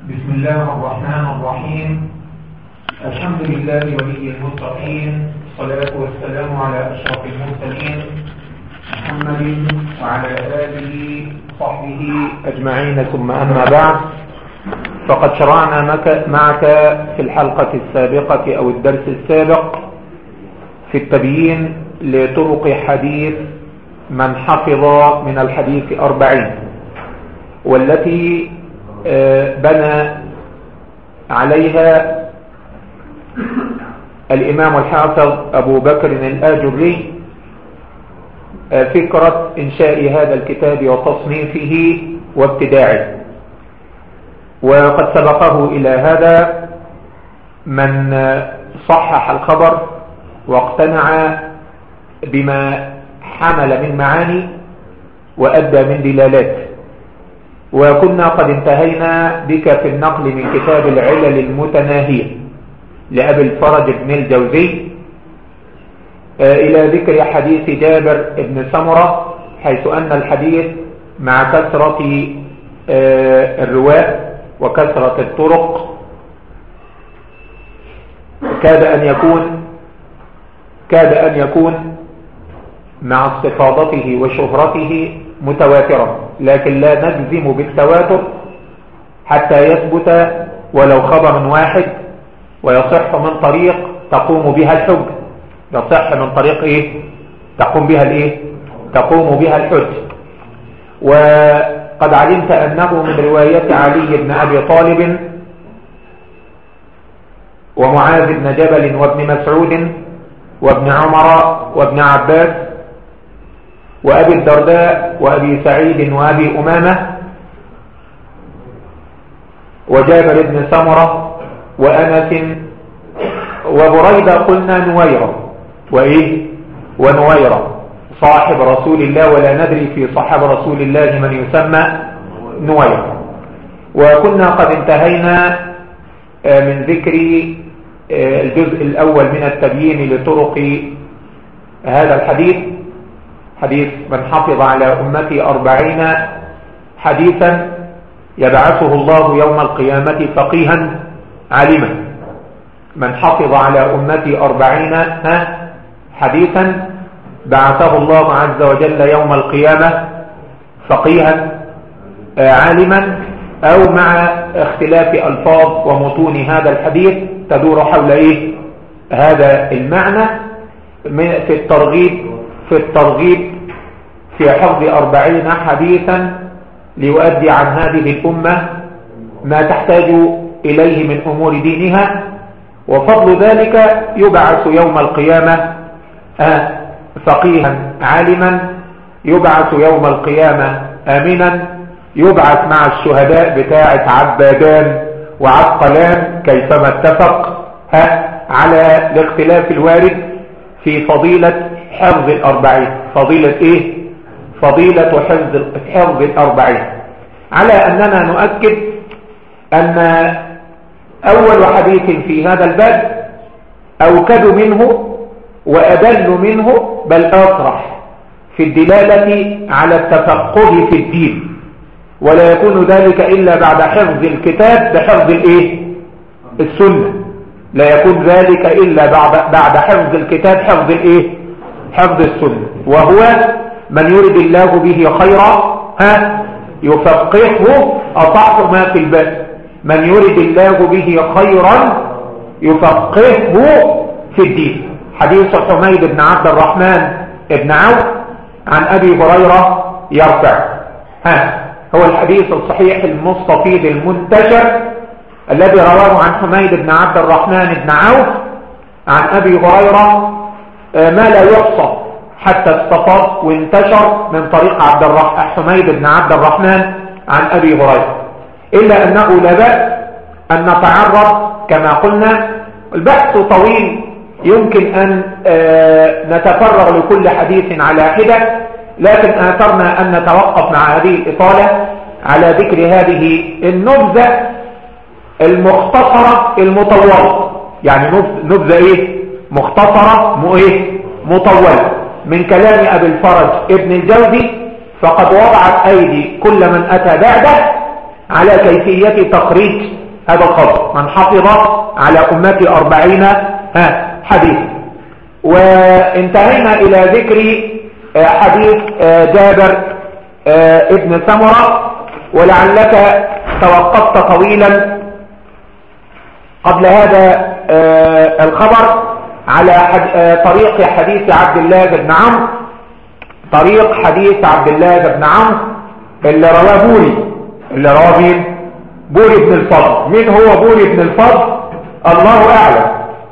بسم الله الرحمن الرحيم الحمد لله ولي المتقين الصلاة والسلام على أشرف المرسلين محمد وعلى آله وصحبه أجمعين ثم أما بعد فقد شرعنا معك في الحلقة السابقة أو الدرس السابق في التبيين لطرق حديث من حفظ من الحديث أربعين والتي بنى عليها الإمام الحافظ أبو بكر الآجري فكرة إنشاء هذا الكتاب وتصنيفه وابتداعه وقد سبقه إلى هذا من صحح الخبر واقتنع بما حمل من معاني وأدى من دلالات وكنا قد انتهينا بك في النقل من كتاب العلل المتناهية لأبي الفرج بن الجوزي إلى ذكر حديث جابر بن سمرة حيث أن الحديث مع كثرة الرواة وكثرة الطرق كاد أن يكون كاد أن يكون مع استفاضته وشهرته متواترا لكن لا نجزم بالتواتر حتى يثبت ولو خبر واحد ويصح من طريق تقوم بها الحج يصح من طريق ايه تقوم بها الايه تقوم بها الحج وقد علمت انه من رواية علي بن ابي طالب ومعاذ بن جبل وابن مسعود وابن عمر وابن عباس وأبي الدرداء وأبي سعيد وأبي أمامة وجابر بن سمرة وأنس وبريدة قلنا نويرة وإيه ونويرة صاحب رسول الله ولا ندري في صاحب رسول الله من يسمى نويرة وكنا قد انتهينا من ذكر الجزء الأول من التبيين لطرق هذا الحديث حديث من حفظ على أمتي أربعين حديثا يبعثه الله يوم القيامة فقيها علما من حفظ على أمتي أربعين حديثا بعثه الله عز وجل يوم القيامة فقيها عالما أو مع اختلاف ألفاظ ومتون هذا الحديث تدور حول إيه هذا المعنى في الترغيب في الترغيب في حفظ أربعين حديثا ليؤدي عن هذه الأمة ما تحتاج إليه من أمور دينها وفضل ذلك يبعث يوم القيامة فقيها عالما يبعث يوم القيامة آمنا يبعث مع الشهداء بتاعة عبادان وعسقلان كيفما اتفق على الاختلاف الوارد في فضيلة حفظ الأربعين فضيلة إيه فضيلة حفظ حفظ الأربعين على أننا نؤكد أن أول حديث في هذا الباب أوكد منه وأدل منه بل أطرح في الدلالة على التفقه في الدين ولا يكون ذلك إلا بعد حفظ الكتاب بحفظ الإيه السنة لا يكون ذلك إلا بعد بعد حفظ الكتاب حفظ الإيه حفظ السنة وهو من يرد الله به خيرا ها يفقهه أطعت ما في الباب من يرد الله به خيرا يفقهه في الدين حديث حميد بن عبد الرحمن بن عوف عن أبي هريرة يرفع ها هو الحديث الصحيح المستفيض المنتشر الذي رواه عن حميد بن عبد الرحمن بن عوف عن أبي هريرة ما لا يحصى حتى استفاض وانتشر من طريق عبد الرحمن حميد بن عبد الرحمن عن أبي هريرة إلا أنه لا بأس أن نتعرض كما قلنا البحث طويل يمكن أن نتفرغ لكل حديث على حدة لكن آثرنا أن نتوقف مع هذه الإطالة على ذكر هذه النبذة المختصرة المطولة يعني نبذة إيه مختصرة مو إيه مطولة من كلام أبي الفرج ابن الجوزي فقد وضعت أيدي كل من أتى بعده على كيفية تخريج هذا الخبر من حفظ على أمتي أربعين حديث وانتهينا إلى ذكر آه، حديث آه، جابر آه، ابن سمرة ولعلك توقفت طويلا قبل هذا الخبر على طريق حديث عبد الله بن عمرو طريق حديث عبد الله بن عمرو اللي رواه بوري اللي رواه مين بوري بن الفضل مين هو بوري بن الفضل الله اعلم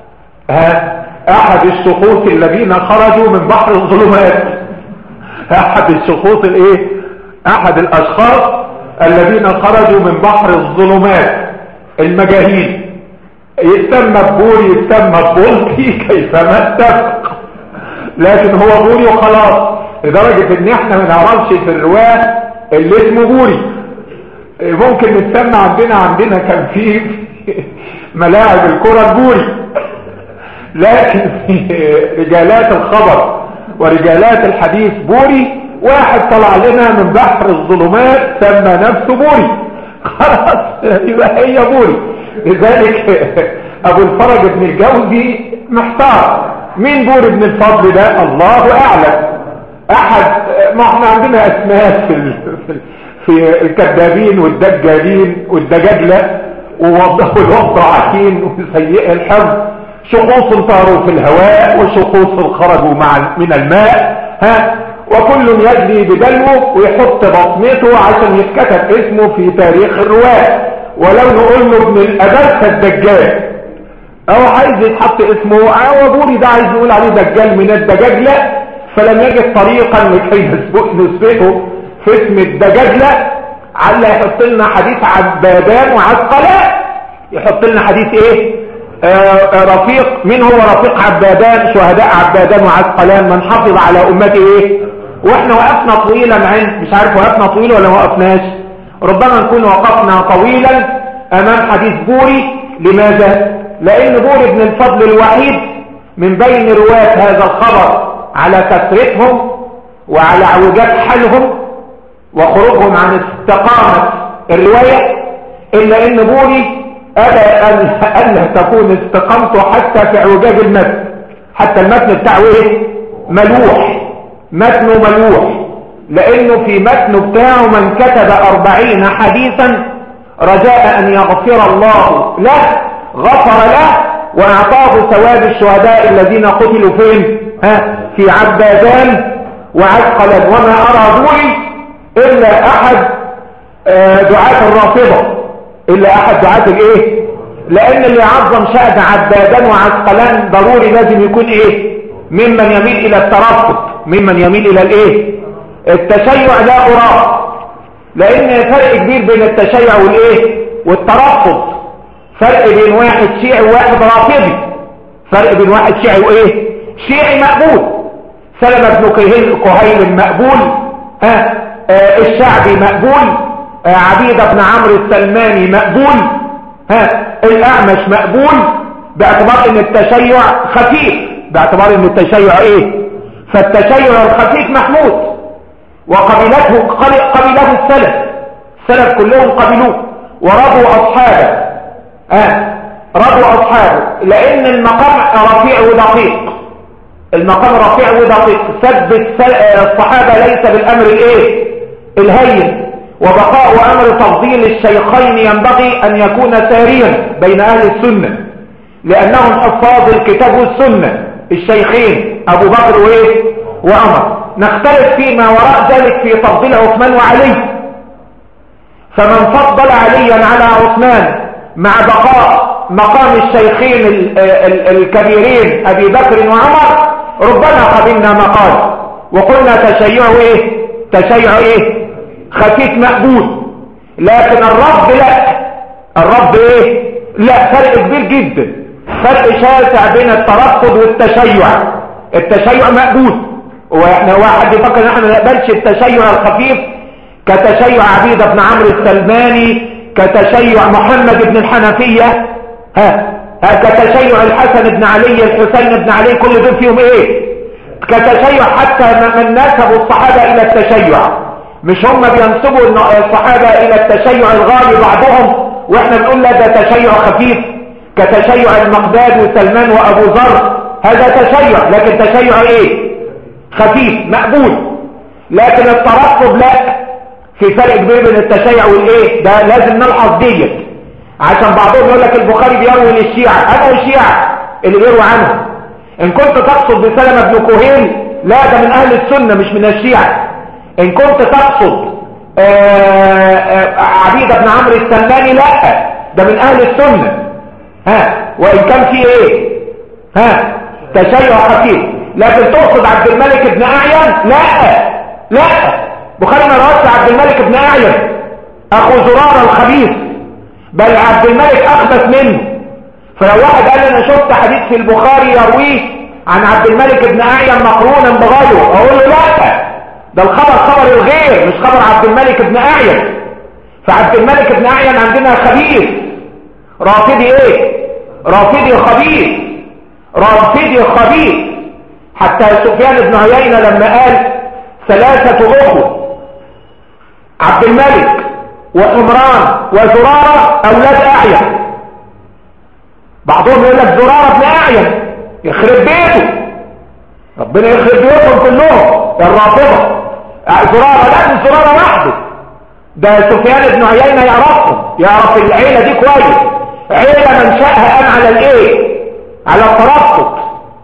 ها احد الشخوص الذين خرجوا من بحر الظلمات احد الشخوص الايه احد الاشخاص الذين خرجوا من بحر الظلمات المجاهيل يسمى بوري يسمى بولتي كيفما اتفق لكن هو بوري وخلاص لدرجة ان احنا ما نعرفش في الرواه اللي اسمه بوري ممكن نتسمى عندنا عندنا كان في ملاعب الكرة البوري لكن في رجالات الخبر ورجالات الحديث بوري واحد طلع لنا من بحر الظلمات سمى نفسه بوري خلاص يبقى هي بوري لذلك ابو الفرج بن الجوزي محتار مين بوري بن الفضل ده الله اعلم احد ما احنا عندنا اسماء في في الكذابين والدجالين والدجاجله ووضحوا الوضعين وسيئ الحظ شخوص طاروا في الهواء وشخوص خرجوا مع من الماء ها وكل يجري بدلوه ويحط بصمته عشان يتكتب اسمه في تاريخ الرواة ولو نقول له ابن الأدرس الدجال او عايز يتحط اسمه او ابوري ده عايز نقول عليه دجال من الدجاجلة فلم يجد طريقا لكي نثبته في اسم الدجاجلة على يحط لنا حديث عبادان وعسقلان يحط لنا حديث ايه آه، آه، رفيق من هو رفيق عبادان شهداء عبادان وعسقلان من حفظ على امته ايه واحنا وقفنا طويلا عند مش عارف وقفنا طويل ولا وقفناش ربما نكون وقفنا طويلا امام حديث بوري لماذا لان بوري بن الفضل الوحيد من بين رواة هذا الخبر على كثرتهم وعلى اعوجاج حالهم وخروجهم عن استقامة الرواية إلا إن بوري أبى أن لا تكون استقامته حتى في اعوجاج المتن حتى المتن بتاعه إيه ملوح متنه ملوح لأنه في متنه بتاعه من كتب أربعين حديثا رجاء أن يغفر الله له غفر له وأعطاه ثواب الشهداء الذين قتلوا فين ها في عبادان وعسقلا وما أرى بوري إلا أحد آه، دعاة الرافضة إلا أحد دعاة الإيه لأن اللي يعظم شأن عبادان وعسقلان ضروري لازم يكون إيه ممن يميل إلى الترفض ممن يميل إلى الإيه التشيع لا أراه لأن فرق كبير بين التشيع والإيه والترفض فرق بين واحد شيعي وواحد رافضي فرق بين واحد شيعي وإيه شيعي مقبول سلمة بن كهيل المقبول ها آه، الشعبي مقبول آه، عبيد بن عمرو السلماني مقبول ها الاعمش مقبول باعتبار ان التشيع خفيف باعتبار ان التشيع ايه فالتشيع الخفيف محمود وقبلته قبله السلف السلف كلهم قبلوه ورضوا اصحابه اه رضوا اصحابه لان المقام رفيع ودقيق المقام رفيع ودقيق سب الصحابة ليس بالامر الايه الهين وبقاء أمر تفضيل الشيخين ينبغي أن يكون ساريا بين أهل السنة لأنهم حفاظ الكتاب والسنة الشيخين أبو بكر وإيه وعمر نختلف فيما وراء ذلك في تفضيل عثمان وعلي فمن فضل عليا على عثمان مع بقاء مقام الشيخين الكبيرين أبي بكر وعمر ربما قبلنا مقال وقلنا تشيعه إيه تشيع إيه خفيف مقبول لكن الرب لا الرب ايه لا فرق كبير جدا فرق شاسع بين الترفض والتشيع التشيع مقبول واحنا واحد يفكر ان احنا ما نقبلش التشيع الخفيف كتشيع عبيد بن عمرو السلماني كتشيع محمد بن الحنفية ها ها كتشيع الحسن بن علي الحسين بن علي كل دول فيهم ايه كتشيع حتى من نسبوا الصحابة الى التشيع مش هم بينسبوا الصحابة الى التشيع الغالي بعضهم واحنا بنقول لا ده تشيع خفيف كتشيع المقداد وسلمان وابو ذر هذا تشيع لكن تشيع ايه خفيف مقبول لكن الترقب لا في فرق كبير بين التشيع والايه ده لازم نلحظ ديت عشان بعضهم يقول لك البخاري بيروي للشيعة انا الشيعة اللي بيروي عنه ان كنت تقصد بسلمة بن كوهين لا ده من اهل السنة مش من الشيعة ان كنت تقصد آه، آه، عبيد بن عمرو السلماني لا ده من اهل السنة ها وان كان في ايه ها تشيع خفيف لكن تقصد عبد الملك بن اعين لا لا بخاري ما رواه عبد الملك بن اعين اخو زرار الخبيث بل عبد الملك اخبث منه فلو واحد قال انا شفت حديث في البخاري يرويه عن عبد الملك بن اعين مقرونا بغيره اقول له لا ده الخبر خبر الغير مش خبر عبد الملك بن اعين فعبد الملك بن اعين عندنا خبيث رافضي ايه رافضي خبيث رافضي خبيث حتى سفيان بن عيينة لما قال ثلاثة أخوة عبد الملك وعمران وزرارة أولاد أعين بعضهم يقول لك زرارة بن أعين يخرب بيته ربنا يخرب بيوتهم كلهم الرافضة زرارة لا زرارة وحده ده سفيان بن عيينة يعرفهم يعرف العيلة دي كويس عيلة منشأها قام على الايه على الترابط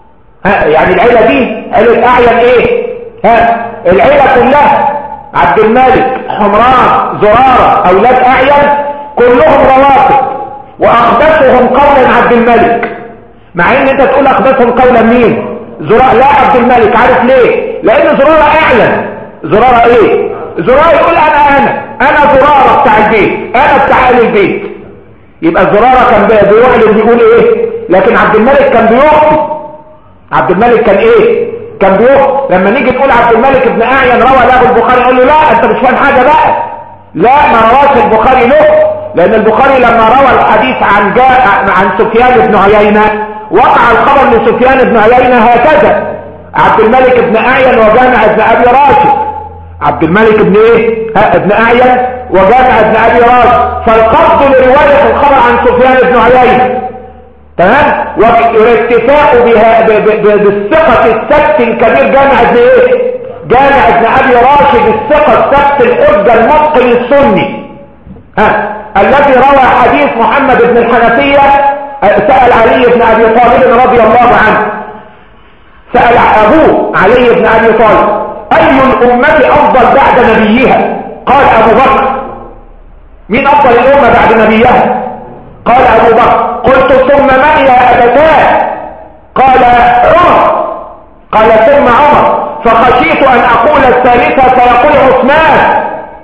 يعني العيلة دي عيلة اعين ايه ها العيلة كلها عبد الملك حمران زرارة اولاد اعين كلهم رواتب واخبثهم قولا عبد الملك مع ان انت تقول اخبثهم قولا مين زرارة لا عبد الملك عارف ليه لان زرارة اعلن زرارة ايه زرارة يقول انا انا انا زرارة بتاع البيت انا بتاع اهل البيت يبقى زرارة كان بيعلن بيقول ايه لكن عبد الملك كان بيخفي عبد الملك كان ايه كان بيخفي لما نيجي تقول عبد الملك ابن اعين روى له البخاري يقول له لا انت مش فاهم حاجة بقى لا ما رواش البخاري له لان البخاري لما روى الحديث عن جاء عن سفيان بن عيينة وقع الخبر لسفيان بن عيينة هكذا عبد الملك بن اعين وجامع ابن ابي راشد عبد الملك بن ايه ها ابن اعين وجامع ابن ابي راشد فالقصد لرواية الخبر عن سفيان بن عيينة تمام والاتفاق بها بالثقة السبت الكبير جامع ابن ايه جامع ابن ابي راشد الثقة السبت الحجة المتقن السني ها الذي روى حديث محمد بن الحنفية سأل علي بن ابي طالب رضي الله عنه سأل ابوه علي بن ابي طالب اي الامة افضل بعد نبيها قال ابو بكر مين افضل الامة بعد نبيها قال ابو بكر قلت ثم من يا ابتاه قال عمر قال ثم عمر فخشيت ان اقول الثالثة فيقول عثمان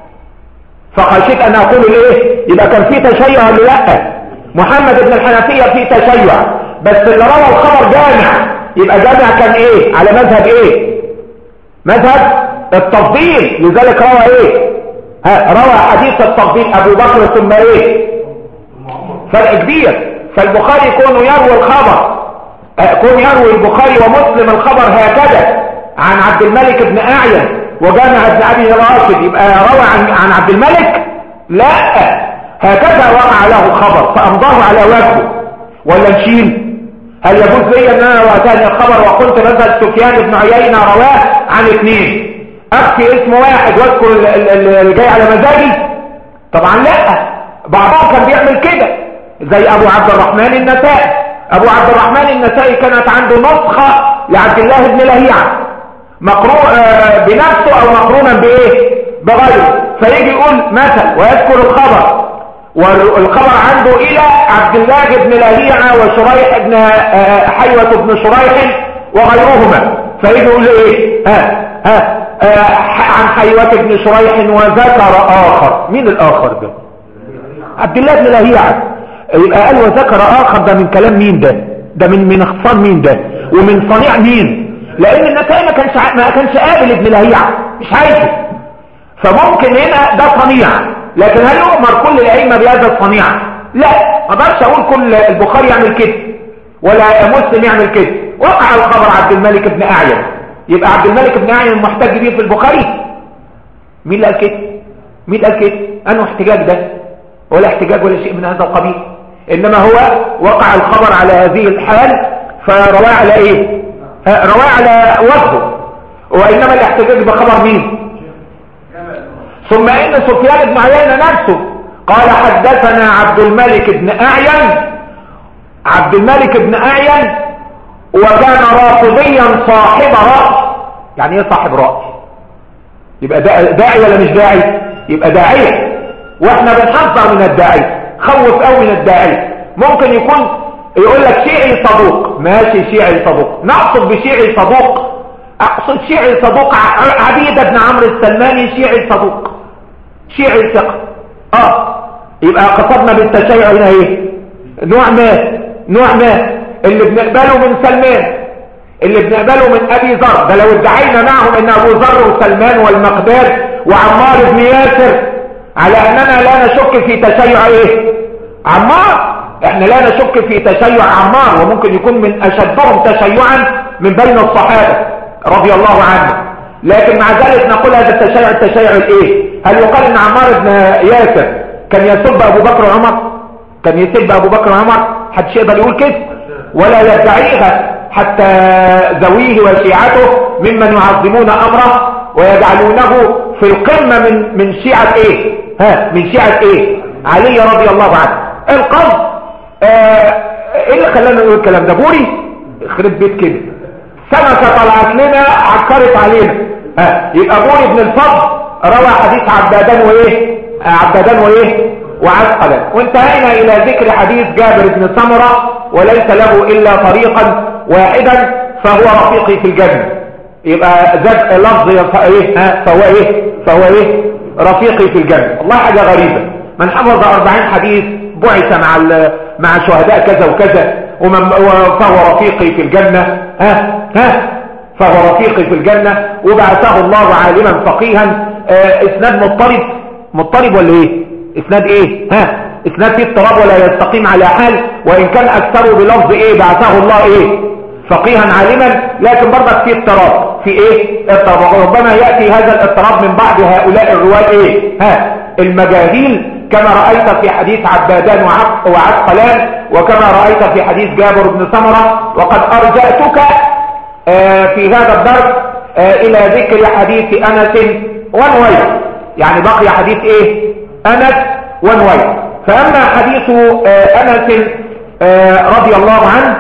فخشيت ان اقول الايه يبقى كان في تشيع ولا لا محمد بن الحنفية في تشيع بس اللي روى الخبر جامع يبقى جامع كان ايه على مذهب ايه مذهب التفضيل لذلك روى ايه ها روى حديث التفضيل ابو بكر ثم ايه فرق كبير فالبخاري كونه يروي الخبر كون يروي البخاري ومسلم الخبر هكذا عن عبد الملك بن اعين وجامع ابن ابي راشد يبقى روى عن, عن عبد الملك لا هكذا وقع له خبر فامضاه على وجهه ولا نشيل هل يجوز لي ان انا واتاني الخبر وقلت مثلا سفيان بن عيينة رواه عن اثنين اخفي اسم واحد واذكر اللي جاي على مزاجي طبعا لا بعضهم كان بيعمل كده زي ابو عبد الرحمن النسائي ابو عبد الرحمن النسائي كانت عنده نسخة لعبد الله بن لهيعة مقروء بنفسه او مقرونا بايه بغيره فيجي يقول مثل ويذكر الخبر والخبر عنده الى عبد الله بن لهيعة وشريح بن حيوة بن شريح وغيرهما فيجي يقول ايه ها ها عن حيوة بن شريح وذكر اخر مين الاخر ده عبد الله بن لهيعة يبقى قال وذكر اخر ده من كلام مين ده ده من من اخصام مين ده ومن صنيع مين لان النسائي ما كانش ما كانش قابل ابن لهيعة مش عايزه فممكن هنا ده صنيع لكن هل يؤمر كل الائمه بهذا الصنيع لا ما اقدرش اقول كل البخاري يعمل كده ولا مسلم يعمل كده وقع الخبر عبد الملك بن اعين يبقى عبد الملك بن اعين محتاج بيه في البخاري مين اللي قال كده مين قال كده انه احتجاج ده ولا احتجاج ولا شيء من هذا القبيل انما هو وقع الخبر على هذه الحال فرواه على ايه رواه على وجهه وانما الاحتجاج بخبر مين ثم ان سفيان بن عيينة نفسه قال حدثنا عبد الملك بن اعين عبد الملك بن اعين وكان رافضيا صاحب رأي يعني ايه صاحب رأي يبقى داعي ولا مش داعي يبقى داعية واحنا بنحذر من الداعي خوف قوي من الداعي ممكن يكون يقول لك شيعي صدوق ماشي شيعي صدوق نقصد بشيعي صدوق اقصد شيعي صدوق عبيدة بن عمرو السلماني شيعي صدوق شيعي ثقة اه يبقى قصدنا بالتشيع هنا ايه نوع ما نوع ما اللي بنقبله من سلمان اللي بنقبله من ابي ذر ده لو ادعينا معهم ان ابو ذر وسلمان والمقداد وعمار بن ياسر على اننا لا نشك في تشيع ايه عمار احنا لا نشك في تشيع عمار وممكن يكون من اشدهم تشيعا من بين الصحابة رضي الله عنه لكن مع ذلك نقول هذا التشيع التشيع الايه هل يقال ان عمار بن ياسر كان يسب ابو بكر وعمر كان يسب ابو بكر وعمر حدش يقدر يقول كده ولا يدعيها حتى ذويه وشيعته ممن يعظمون امره ويجعلونه في القمة من من شيعة ايه ها من شيعة ايه علي رضي الله عنه القصد آه ايه اللي خلانا نقول الكلام ده بوري خرب بيت كده سمكة طلعت لنا عكرت علينا ها يبقى بوري بن الفضل روى حديث عبادان وايه عبادان وايه وعسقلا وانتهينا الى ذكر حديث جابر بن سمرة وليس له الا طريقا واحدا فهو رفيقي في الجنة يبقى زاد لفظ ايه ها فهو ايه فهو ايه رفيقي في الجنة والله حاجة غريبة من حفظ 40 حديث بعث مع مع شهداء كذا وكذا ومن فهو رفيقي في الجنة ها ها فهو رفيقي في الجنة وبعثه الله عالما فقيها اه اسناد مضطرب مضطرب ولا ايه اسناد ايه ها اسناد فيه اضطراب ولا يستقيم على حال وان كان اكثره بلفظ ايه بعثه الله ايه فقيها عالما لكن برضك فيه اضطراب في ايه اضطراب ربما يأتي هذا الاضطراب من بعض هؤلاء الرواة ايه ها المجاهيل كما رأيت في حديث عبادان وعسقلان وكما رأيت في حديث جابر بن سمرة وقد أرجأتك آه في هذا الدرس آه إلى ذكر حديث أنس ونوير يعني بقي حديث إيه أنس ونوير فأما حديث آه أنس رضي الله عنه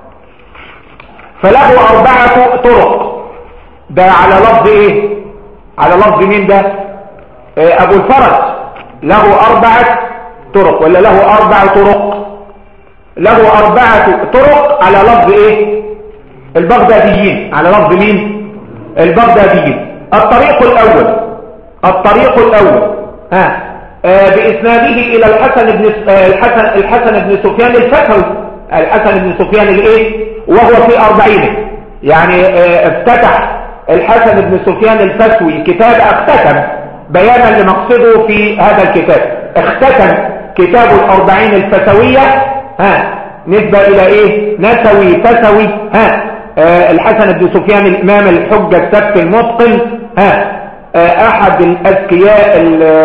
فله أربعة طرق ده على لفظ إيه على لفظ مين ده أبو الفرج له أربعة طرق ولا له أربع طرق له أربعة طرق على لفظ إيه البغداديين على لفظ مين البغداديين الطريق الأول الطريق الأول ها آه بإسناده إلى الحسن بن آه الحسن الحسن بن سفيان الفتوي الحسن بن سفيان الإيه وهو في أربعينه يعني آه افتتح الحسن بن سفيان الفتوي كتاب اختتم بيانا لمقصده في هذا الكتاب اختتم كتاب الأربعين الفتوية ها نسبة إلى إيه نسوي فتوي ها آه الحسن بن سفيان الإمام الحجة السبت المتقن ها آه أحد الأذكياء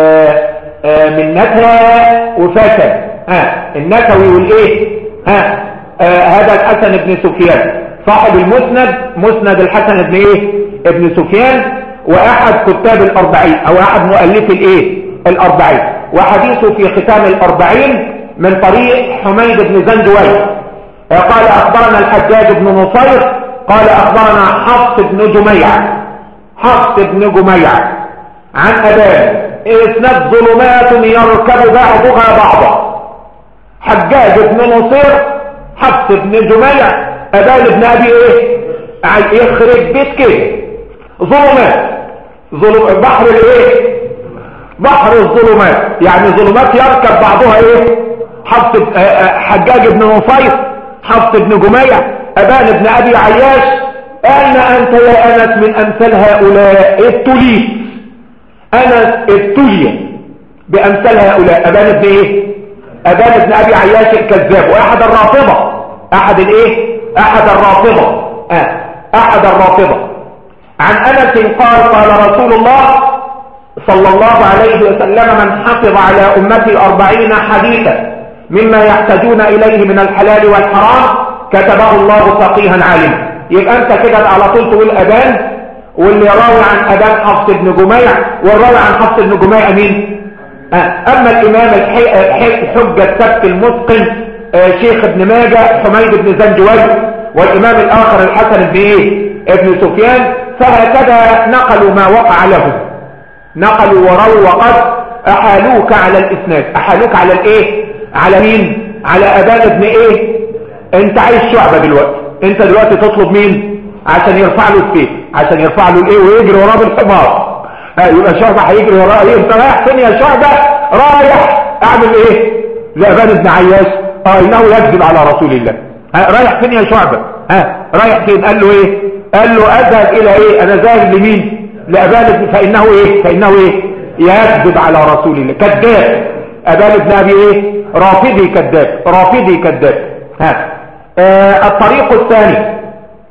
آه من نتها وفتن ها النسوي والإيه ها آه هذا الحسن بن سفيان صاحب المسند مسند الحسن بن إيه ابن سفيان وأحد كتاب الأربعين أو أحد مؤلف الإيه الأربعين وحديثه في ختام الأربعين من طريق حميد بن زنجوي قال أخبرنا الحجاج بن نصير قال أخبرنا حفص بن جميع حفص بن جميع عن أبان إسناد ظلمات يركب بعضها بعضا حجاج بن نصير حفص بن جميع أبان بن أبي إيه يخرج بيت كده ظلمات ظلم بحر الايه بحر الظلمات يعني ظلمات يركب بعضها ايه حفص حجاج بن نصير حفص بن جميع ابان بن ابي عياش اين انت يا انس من امثال هؤلاء ابتليت انس ابتلي بامثال هؤلاء ابان بن ايه ابان بن ابي عياش الكذاب واحد الرافضه احد الايه احد الرافضه اه احد الرافضه عن أنس قال قال رسول الله صلى الله عليه وسلم من حفظ على أمتي أربعين حديثا مما يحتاجون إليه من الحلال والحرام كتبه الله فقيها عالما يبقى أنت كده على طول تقول أبان واللي راوي عن أبان حفص بن جميع والراوي عن حفص بن جميع مين آه. أما الإمام الحجة السبت المتقن آه شيخ ابن ماجة حميد بن زنجوي والإمام الآخر الحسن بن إيه ابن سفيان فهكذا نقلوا ما وقع لهم نقلوا وروا وقد أحالوك على الإسناد أحالوك على الإيه على مين على أبان ابن إيه انت عايز شعبة دلوقتي انت دلوقتي تطلب مين عشان يرفع له السيف عشان يرفع له الايه ويجري وراه بالحمار يبقى شعبة هيجري وراه ايه انت رايح فين يا شعبة رايح اعمل ايه لأبان ابن عياش اه انه يكذب على رسول الله ها رايح فين يا شعبة ها رايح فين قال له ايه قال له اذهب الى ايه انا ذاهب لمين لأبان فانه ايه فانه ايه يكذب على رسول الله كذاب أبان ابن أبي إيه رافضي كذاب رافضي كذاب ها آه الطريق الثاني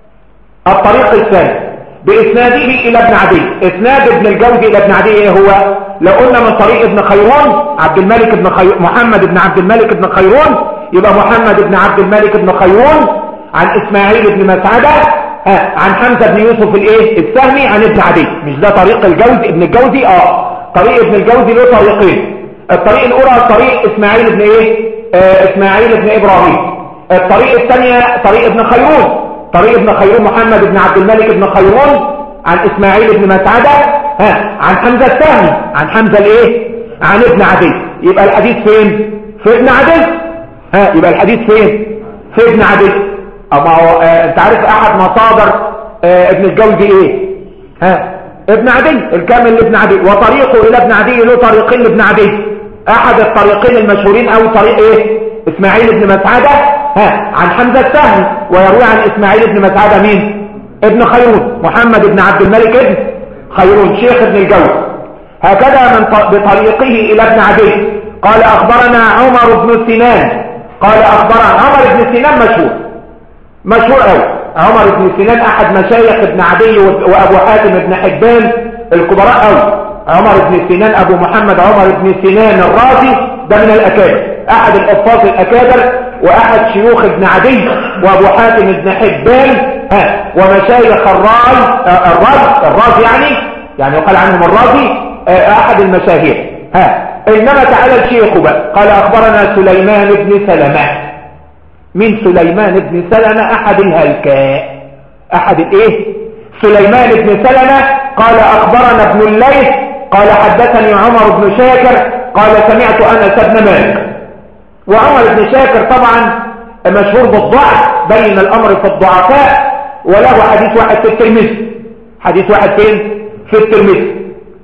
الطريق الثاني بإسناده إلى ابن عدي إسناد ابن الجوزي إلى ابن عدي إيه هو لو قلنا من طريق ابن خيرون عبد الملك ابن خيرون محمد ابن عبد الملك ابن خيرون يبقى محمد ابن عبد الملك ابن خيرون عن إسماعيل ابن مسعدة ها عن حمزة بن يوسف الايه السهمي عن ابن عدي مش ده طريق الجوزي ابن الجوزي اه طريق ابن الجوزي له طريقين الطريق الأولى طريق إسماعيل بن إيه آه إسماعيل بن إبراهيم الطريق الثانية طريق ابن خيرون طريق ابن خيرون محمد بن عبد الملك بن خيرون عن إسماعيل بن مسعدة ها عن حمزة الثاني عن حمزة الإيه عن ابن عدي يبقى الحديث فين في ابن عدي ها يبقى الحديث فين في ابن عدي أما هو آه انت عارف أحد مصادر آه ابن الجوزي إيه ها ابن عدي الكامل لابن عدي وطريقه إلى ابن عدي له طريقين لابن عدي احد الطريقين المشهورين او طريق ايه اسماعيل بن مسعدة ها عن حمزة السهل ويروي عن اسماعيل بن مسعدة مين ابن خيرون محمد بن عبد الملك ابن خيرون شيخ ابن الجوز هكذا من بطريقه الى ابن عدي قال اخبرنا عمر بن سنان قال اخبرنا عمر بن سنان مشهور مشهور قوي عمر بن سنان احد مشايخ ابن عدي وابو حاتم بن حبان الكبراء قوي عمر بن سنان ابو محمد عمر بن سنان الرازي ده من الاكابر احد الحفاظ الاكابر واحد شيوخ ابن عدي وابو حاتم بن حبان ها ومشايخ الراي الراز الراز يعني يعني يقال عنهم الرازي احد المشاهير ها انما تعالى الشيخ بقى قال اخبرنا سليمان بن سلمة من سليمان بن سلمة احد الهلكاء احد الايه سليمان بن سلمة قال اخبرنا ابن الليث قال حدثني عمر بن شاكر قال سمعت أنس بن مالك وعمر بن شاكر طبعا مشهور بالضعف بين الأمر في الضعفاء وله حديث واحد في الترمذي حديث واحد فين في الترمذي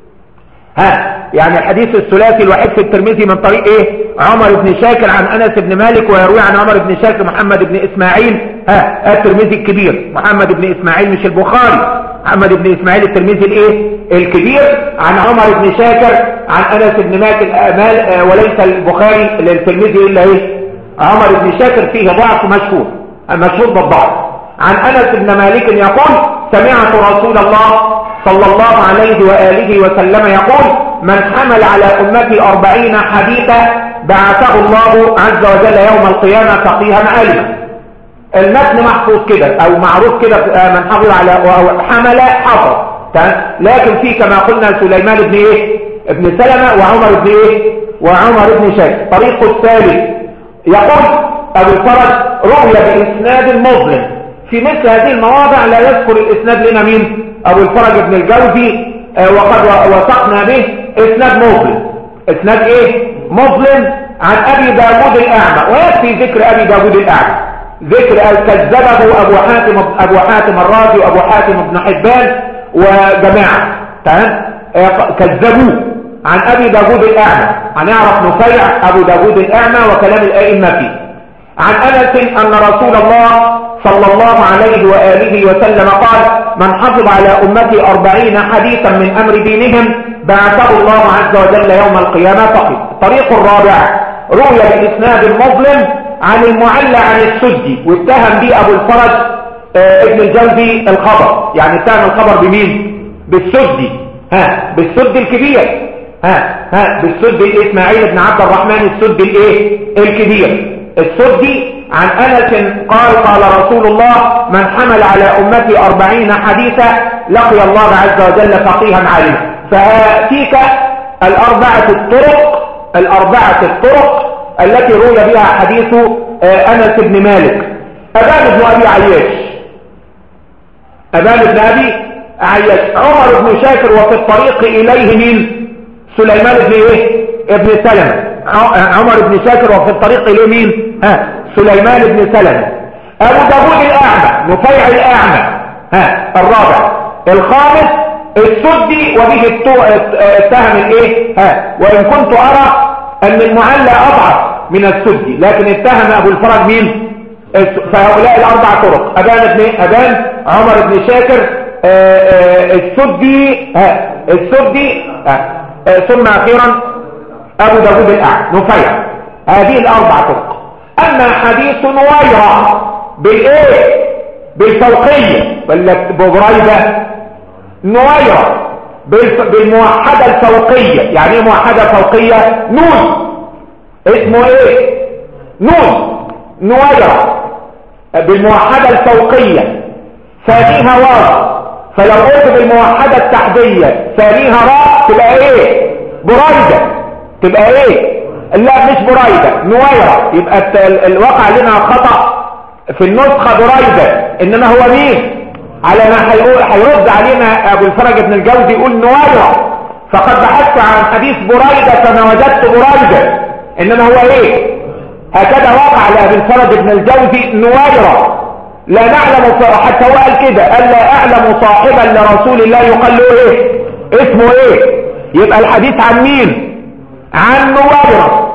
ها يعني الحديث الثلاثي الوحيد في الترمذي من طريق ايه عمر بن شاكر عن انس بن مالك ويروي عن عمر بن شاكر محمد بن اسماعيل ها الترمذي الكبير محمد بن اسماعيل مش البخاري محمد بن اسماعيل الترمذي الايه الكبير عن عمر بن شاكر عن انس بن مالك الامال وليس البخاري الترمذي الا ايه عمر بن شاكر فيه ضعف مشهور مشهور بالضعف عن انس بن مالك يقول سمعت رسول الله صلى الله عليه وآله وسلم يقول من حمل على أمتي أربعين حديثا بعثه الله عز وجل يوم القيامة فقيها عالما المتن محفوظ كده أو معروف كده من حفظ على أو حمل حفظ لكن في كما قلنا سليمان بن إيه ابن سلمة وعمر بن إيه وعمر بن شاك طريق الثالث يقول أبو الفرج رؤية بإسناد مظلم في مثل هذه المواضع لا يذكر الإسناد لنا مين أبو الفرج بن الجوزي آه وقد وثقنا به إسناد مظلم إسناد إيه مظلم عن أبي داود الأعمى ويكفي ذكر أبي داود الأعمى ذكر كذبه أبو حاتم أبو حاتم الرازي وأبو حاتم بن حبان وجماعة تمام آه كذبوه عن أبي داود الأعمى هنعرف نفيع أبو داود الأعمى وكلام الأئمة فيه عن أنس أن رسول الله صلى الله عليه وآله وسلم قال من حفظ على أمتي أربعين حديثا من أمر دينهم بعثه الله عز وجل يوم القيامة فقط الطريق الرابع روي بإسناد المظلم عن المعلى عن السجي واتهم به أبو الفرج اه ابن الجوزي الخبر يعني اتهم الخبر بمين بالسجي ها بالسد الكبير ها ها بالسد الاسماعيل بن عبد الرحمن السد الايه الكبير السدي عن انس قال قال رسول الله من حمل على امتي اربعين حديثا لقي الله عز وجل فقيها عليه فهاتيك الاربعة الطرق الاربعة الطرق التي روي بها حديث آه، انس بن مالك ابان بن ابي عياش ابان بن ابي عياش عمر بن شاكر وفي الطريق اليه من سليمان بن ايه ابن سلمة عمر بن شاكر وفي الطريق اليه مين ها سليمان بن سلمة ابو داود الاعمى نفيع الاعمى ها الرابع الخامس السدي وبه اتهم الايه ها وان كنت ارى ان المعلى اضعف من السدي لكن اتهم ابو الفرج مين فهؤلاء الاربع طرق ابان ابن ابان عمر بن شاكر آه، آه، السدي ها السدي ها آه، ثم أخيرا أبو داود الأعلى نفيع هذه الأربع طرق أما حديث نويرة بالإيه بالفوقية ولا ببريدة نويرة بالموحدة الفوقية يعني ايه موحدة فوقية نون اسمه ايه نون نويرة بالموحدة الفوقية ثانيها واو فلو قلت بالموحدة التحدية ثانيها راء تبقى ايه برايدة تبقى ايه لا مش برايدة نويرة يبقى الواقع لنا خطأ في النسخة برايدة انما هو مين على ما هيرد علينا ابو الفرج بن الجوزي يقول نويرة فقد بحثت عن حديث برايدة فما وجدت برايدة انما هو ايه هكذا وقع لابو الفرج بن الجوزي نويرة لا نعلم حتى هو قال كده قال لا اعلم صاحبا لرسول الله يقال له ايه اسمه ايه يبقى الحديث عن مين عن نويرة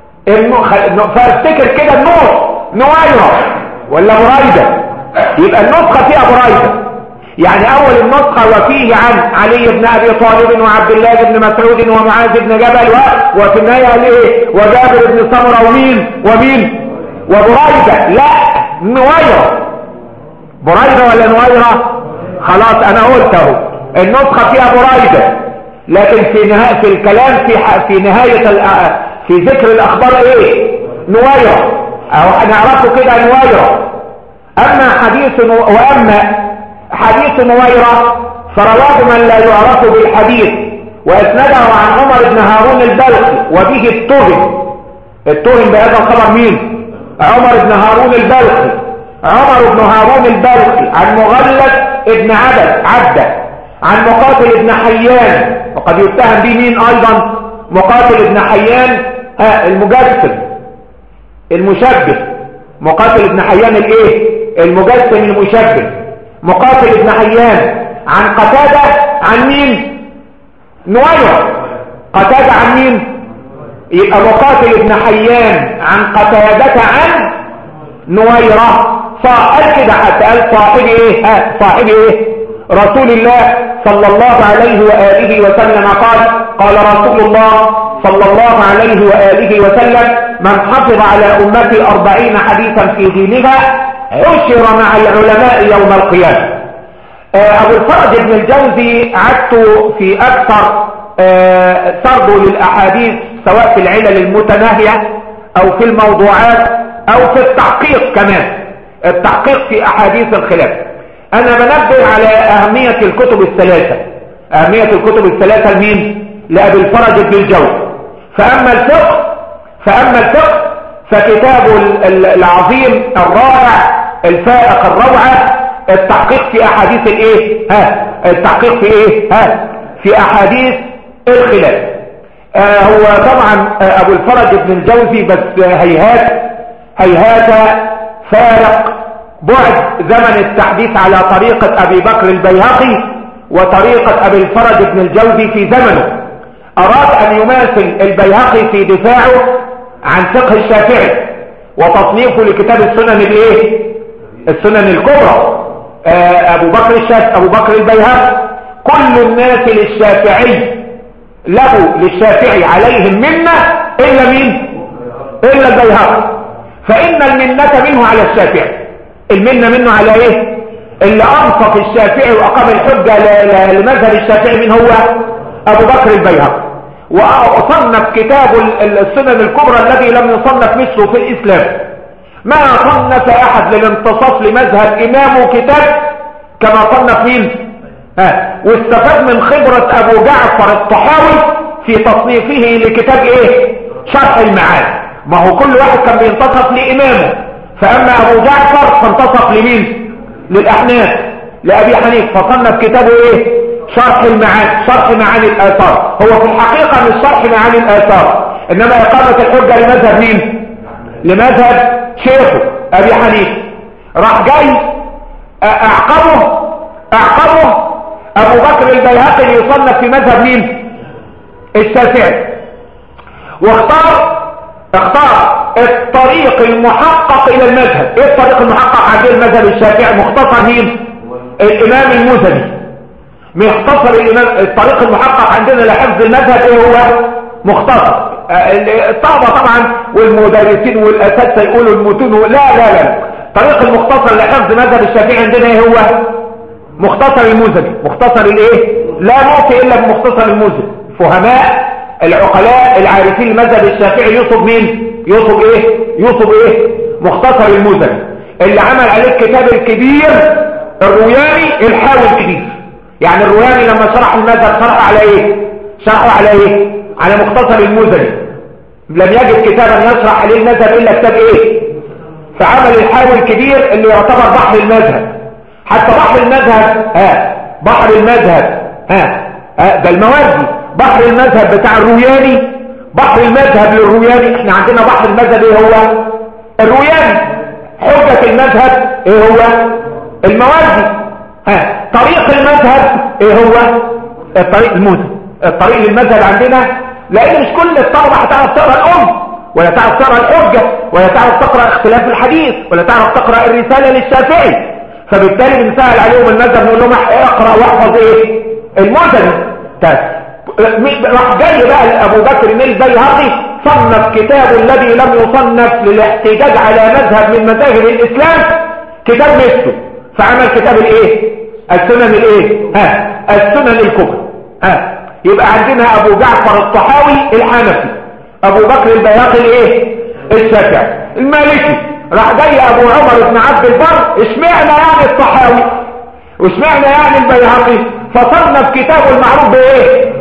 فافتكر كده النور نويرة ولا برايدة يبقى النسخة فيها برايدة يعني اول النسخة وفيه عن علي بن ابي طالب وعبد الله بن مسعود ومعاذ بن جبل وفي النهاية قال ايه وجابر بن سمرة ومين ومين وبرايدة لا نويرة برايدة ولا نويرة خلاص انا قلت اهو النسخة فيها برايدة لكن في نهاية في الكلام في في نهاية في ذكر الاخبار ايه نويرة او نعرفه كده نويرة اما حديث نو... واما حديث نويرة فرواه من لا يعرف بالحديث واسنده عن عمر بن هارون البلخي وبه التهم التهم بهذا الخبر مين عمر بن هارون البلخي عمر بن هارون البلخي عن مغلس ابن عبد عبده عن مقاتل ابن حيان وقد يتهم به مين ايضا مقاتل ابن حيان ها المجسم المشبه مقاتل ابن حيان الايه المجسم المشبه مقاتل ابن حيان عن قتادة عن مين نوير قتادة عن مين يبقى مقاتل ابن حيان عن قتادة عن نويرة فقال كده حتى قال صاحبي ايه ها صاحبي ايه رسول الله صلى الله عليه وآله وسلم قال قال رسول الله صلى الله عليه وآله وسلم من حفظ على أمتي أربعين حديثا في دينها عشر مع العلماء يوم القيامة آه، أبو الفرج بن الجوزي عدت في أكثر آه، سرده للأحاديث سواء في العلل المتناهية أو في الموضوعات أو في التحقيق كمان التحقيق في أحاديث الخلاف أنا بنبه على أهمية الكتب الثلاثة أهمية الكتب الثلاثة لمين؟ لأبي الفرج بن الجوزي فأما الفقه فأما الفقه فكتاب العظيم الرائع الفائق الروعة التحقيق في أحاديث الإيه؟ ها التحقيق في إيه؟ ها في أحاديث الخلاف آه هو طبعا آه أبو الفرج بن الجوزي بس هيهات هيهات فارق بعد زمن التحديث على طريقة أبي بكر البيهقي وطريقة أبي الفرج بن الجوزي في زمنه أراد أن يماثل البيهقي في دفاعه عن فقه الشافعي وتصنيفه لكتاب السنن الايه السنن الكبرى آه، ابو بكر الشاف ابو بكر البيهقي كل الناس للشافعي له للشافعي عليهم منة الا مين الا البيهقي فان المنة منه على الشافعي المنة منه على ايه اللي انصف الشافعي واقام الحجة لمذهب الشافعي من هو ابو بكر البيهقي وصنف كتاب السنن الكبرى الذي لم يصنف مثله في الاسلام ما صنف احد للانتصاف لمذهب امامه كتاب كما صنف مين ها واستفاد من خبرة ابو جعفر الطحاوي في تصنيفه لكتاب ايه شرح المعاني ما هو كل واحد كان بينتصف لامامه فاما ابو جعفر فانتصف لمين للاحناف لابي حنيف فصنف كتابه ايه شرح المعاني شرح معاني الاثار هو في الحقيقة مش شرح معاني الاثار انما اقامة الحجة لمذهب مين لمذهب شيخه ابي حنيف راح جاي اعقبه اعقبه ابو بكر البيهقي يصنف في مذهب مين الشافعي واختار اختار الطريق المحقق الى المذهب ايه الطريق المحقق عند المذهب الشافعي مختصر مين الامام المزني مختصر الامام الطريق المحقق عندنا لحفظ المذهب ايه هو مختصر الطلبه طبعا والمدرسين والاساتذه يقولوا المتون لا لا لا طريق المختصر لحفظ مذهب الشافعي عندنا ايه هو مختصر المزني مختصر الايه لا نعطي الا بمختصر المزني فهماء العقلاء العارفين المذهب الشافعي يوصف مين يوصف ايه يوصف ايه مختصر المزني اللي عمل عليه الكتاب الكبير الروياني الحاوي الكبير يعني الروياني لما شرح المذهب شرح على ايه شرحه على ايه على مختصر المزني لم يجد كتابا يشرح عليه المذهب الا كتاب ايه فعمل الحاوي الكبير اللي يعتبر بحر المذهب حتى بحر المذهب ها بحر المذهب ها, ها ده الموازي بحر المذهب بتاع الروياني بحر المذهب للروياني احنا عندنا بحر المذهب ايه هو الروياني حجة المذهب ايه هو الموازي ها طريق المذهب ايه هو الطريق الموزي الطريق للمذهب عندنا لان مش كل الطلبة هتعرف تقرا الام ولا تعرف تقرا الحجة ولا تعرف تقرا اختلاف الحديث ولا تعرف تقرا الرسالة للشافعي فبالتالي بنسهل عليهم المذهب نقول لهم اقرا واحفظ ايه المزني راح جاي بقى لابو بكر البيهقي صنف كتاب الذي لم يصنف للاحتجاج على مذهب من مذاهب الاسلام كتاب مثله فعمل كتاب الايه السنن الايه ها السنن الكبرى ها يبقى عندنا ابو جعفر الطحاوي الحنفي ابو بكر البياقي الايه الشافعي المالكي راح جاي ابو عمر بن عبد البر اشمعنا يعني الطحاوي واشمعنا يعني البيهقي فصنف كتابه المعروف بايه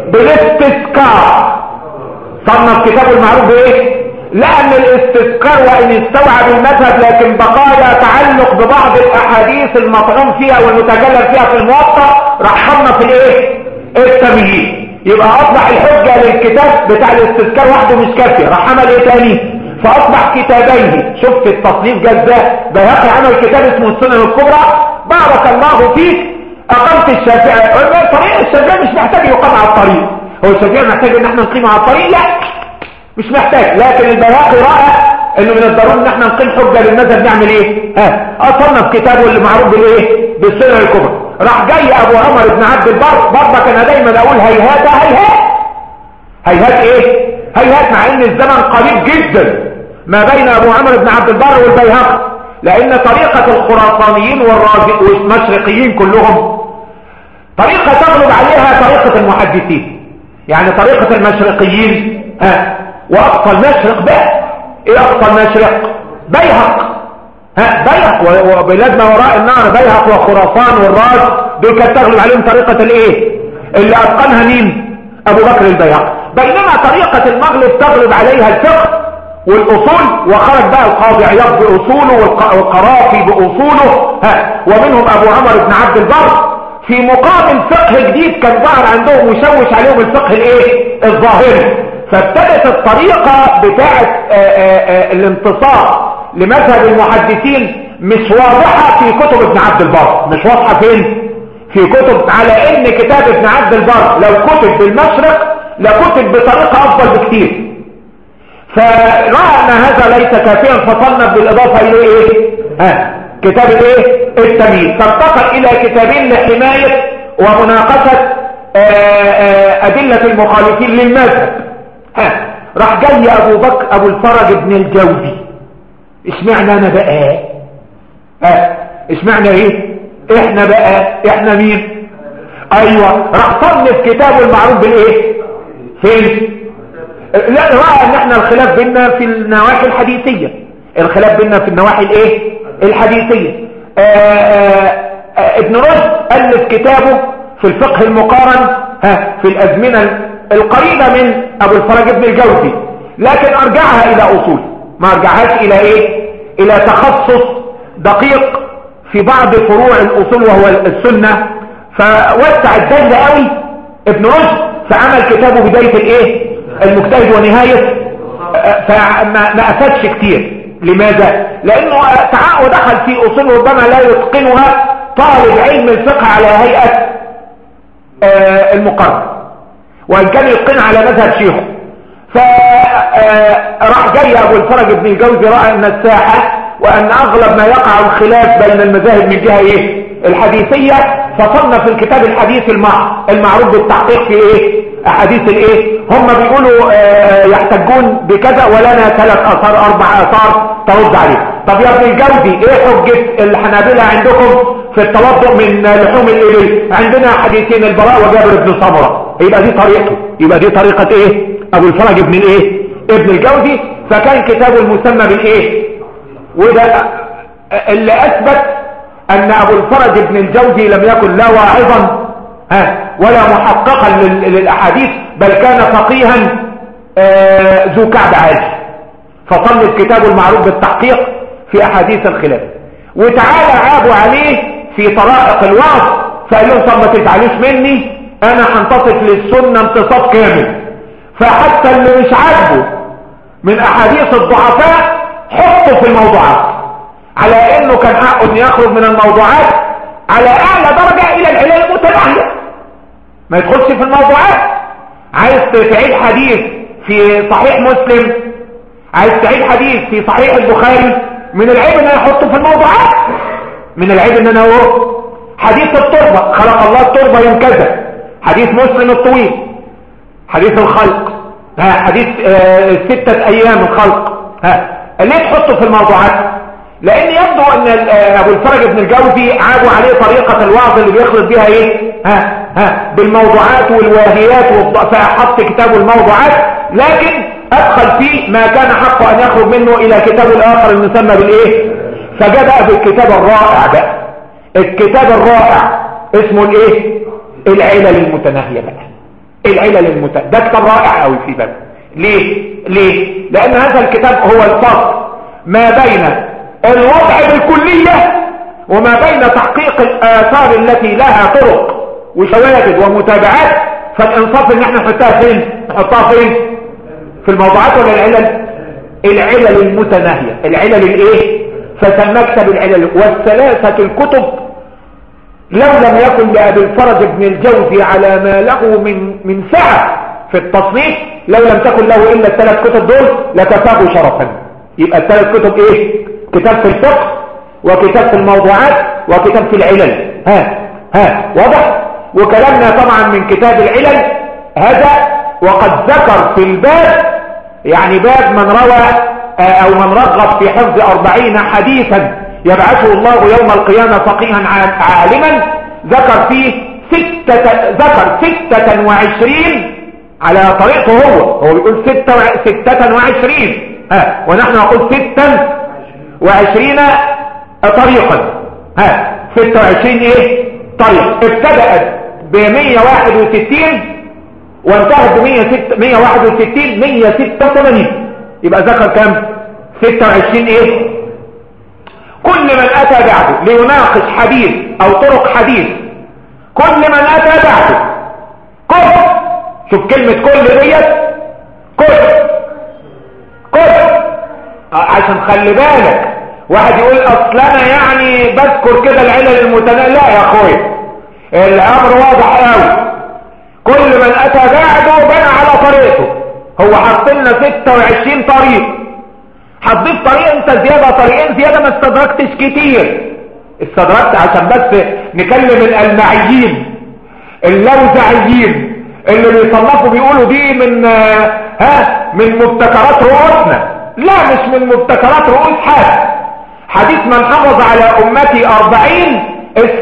بالاستذكار صنف كتابه المعروف بايه لان الاستذكار وان استوعب المذهب لكن بقايا تعلق ببعض الاحاديث المطعوم فيها والمتجلل فيها في الموطأ راح صنف الايه التمييز يبقى اصبح الحجة للكتاب بتاع الاستذكار وحده مش كافية راح عمل ايه تاني فاصبح كتابين شفت التصنيف جزاء بيهقي عمل كتاب اسمه السنن الكبرى بارك الله فيك اقمت الشافعي طريق الشافعي مش محتاج يقام على الطريق هو الشافعي محتاج ان احنا نقيم على الطريق لا مش محتاج لكن البيهقي رأى انه من الضروري ان احنا نقيم حجة للمذهب نعمل ايه ها اصنف كتابه اللي معروف بالايه بالسنن الكبرى راح جاي ابو عمر بن عبد البر برضك انا دايما اقول هيهات هيهات هيهات ايه هيهات مع ان الزمن قريب جدا ما بين ابو عمر بن عبد البر والبيهقي لان طريقة الخراسانيين والمشرقيين كلهم طريقة تغلب عليها طريقة المحدثين يعني طريقة المشرقيين ها واقصى المشرق بقى ايه اقصى المشرق بيهق ها بيهق وبلاد ما وراء النهر بيهق وخراسان والراس دول كانت تغلب عليهم طريقة الايه اللي اتقنها مين ابو بكر البيهق بينما طريقة المغرب تغلب عليها الفقه والاصول وخرج بقى القاضي عياض باصوله والقرافي باصوله ها ومنهم ابو عمر بن عبد البر في مقابل فقه جديد كان ظهر عندهم ويشوش عليهم الفقه الايه الظاهري فابتدت الطريقة بتاعة الانتصار لمذهب المحدثين مش واضحة في كتب ابن عبد البر مش واضحة فين في كتب على ان كتاب ابن عبد البر لو كتب بالمشرق لكتب بطريقة افضل بكتير فرأى ان هذا ليس كافيا فصنف بالاضافة الى ايه ها كتاب الايه التمييز فانتقل الى كتابين لحماية ومناقشة ادلة المخالفين للمذهب ها راح جاي ابو بكر ابو الفرج ابن الجوزي اشمعنى انا بقى ها اشمعنى ايه احنا بقى احنا مين ايوه راح صنف كتابه المعروف بالايه فين لا رأى ان احنا الخلاف بيننا في النواحي الحديثية الخلاف بيننا في النواحي الايه الحديثية آآ آآ ابن رشد ألف كتابه في الفقه المقارن ها في الأزمنة القريبة من أبو الفرج ابن الجوزي لكن أرجعها إلى أصول ما أرجعهاش إلى إيه إلى تخصص دقيق في بعض فروع الأصول وهو السنة فوسع الدجل قوي ابن رشد فعمل كتابه بداية الإيه المجتهد ونهاية فما ما أفادش كتير لماذا لأنه تعاء ودخل في أصول ربما لا يتقنها طالب علم الفقه على هيئة المقرر وإن كان يتقن على مذهب شيخه فراح جاي أبو الفرج بن الجوزي رأى أن الساحة وأن أغلب ما يقع الخلاف بين المذاهب من جهة إيه الحديثية فصنف الكتاب الحديث المعروف بالتحقيق في إيه أحاديث الإيه هم بيقولوا آه يحتجون بكذا ولنا ثلاث أثار أربع أثار ترد عليه طب يا ابن الجوزي إيه حجة الحنابلة عندكم في التوضؤ من لحوم الإبل عندنا حديثين البراء وجابر بن سمرة يبقى دي طريقته يبقى دي طريقة إيه أبو الفرج ابن الإيه ابن الجوزي فكان كتابه المسمى بالإيه وده اللي أثبت أن أبو الفرج ابن الجوزي لم يكن لا واعظا ها ولا محققا للأحاديث بل كان فقيها ذو كعب عالي فصنف كتابه المعروف بالتحقيق في أحاديث الخلاف وتعالى عابوا عليه في طرائق الوعظ فقال لهم طب ما تزعلوش مني أنا هنتصف للسنة انتصاف كامل فحتى اللي مش عاجبه من أحاديث الضعفاء حطه في الموضوعات على انه كان حقه ان يخرج من الموضوعات على اعلى درجة الى العلل المتناهية ما يدخلش في الموضوعات عايز تعيد حديث في صحيح مسلم عايز تعيد حديث في صحيح البخاري من العيب ان انا احطه في الموضوعات من العيب ان انا هو حديث التربة خلق الله التربة يوم كذا حديث مسلم الطويل حديث الخلق ها حديث آه ستة ايام الخلق ها ليه تحطه في الموضوعات لان يبدو ان ابو الفرج بن الجوزي عابوا عليه طريقة الوعظ اللي بيخلط بيها ايه ها ها بالموضوعات والواهيات فحط كتابه الموضوعات لكن ادخل فيه ما كان حقه ان يخرج منه الى كتاب الاخر المسمى بالايه فجاء بالكتاب الرائع بقى الكتاب الرائع اسمه الايه العلل المتناهية بقى العلل المتناهية ده كتاب رائع قوي في باب ليه ليه لان هذا الكتاب هو الفصل ما بين الوضع بالكلية وما بين تحقيق الآثار التي لها طرق وشواهد ومتابعات فالإنصاف ان احنا نحطها فين نحطها فين في الموضوعات ولا العلل العلل المتناهية العلل الايه فسمى كتاب العلل والثلاثة الكتب لو لم يكن لأبي الفرج بن الجوزي على ما له من من سعة في التصنيف لو لم تكن له إلا الثلاث كتب دول لكفاه شرفا يبقى الثلاث كتب ايه كتاب في الفقه وكتاب في الموضوعات وكتاب في العلل ها ها واضح وكلامنا طبعا من كتاب العلل هذا وقد ذكر في الباب يعني باب من روى او من رغب في حفظ أربعين حديثا يبعثه الله يوم القيامة فقيها عالما ذكر فيه ستة ذكر ستة وعشرين على طريقته هو هو بيقول ستة, و... ستة وعشرين ها ونحن نقول ستا وعشرين طريقا ها ستة وعشرين ايه طريق ابتدأت بمية واحد وستين وانتهت بمية واحد وستين مية ستة وثمانين يبقى ذكر كم ستة وعشرين ايه كل من اتى بعده ليناقش حديث او طرق حديث كل من اتى بعده كل شوف كلمة كل ديت كل كل عشان خلي بالك واحد يقول اصل انا يعني بذكر كده العلل المتناهية لا يا اخويا الامر واضح قوي كل من اتى بعده بنى على طريقته هو حط لنا 26 طريق حطيت طريق انت زيادة طريقين زيادة ما استدركتش كتير استدركت عشان بس نكلم الالمعيين اللوزعيين اللي بيصنفوا بيقولوا دي من ها من مبتكرات رؤوسنا لا مش من مبتكرات رؤوس حد حديث من حفظ على امتي اربعين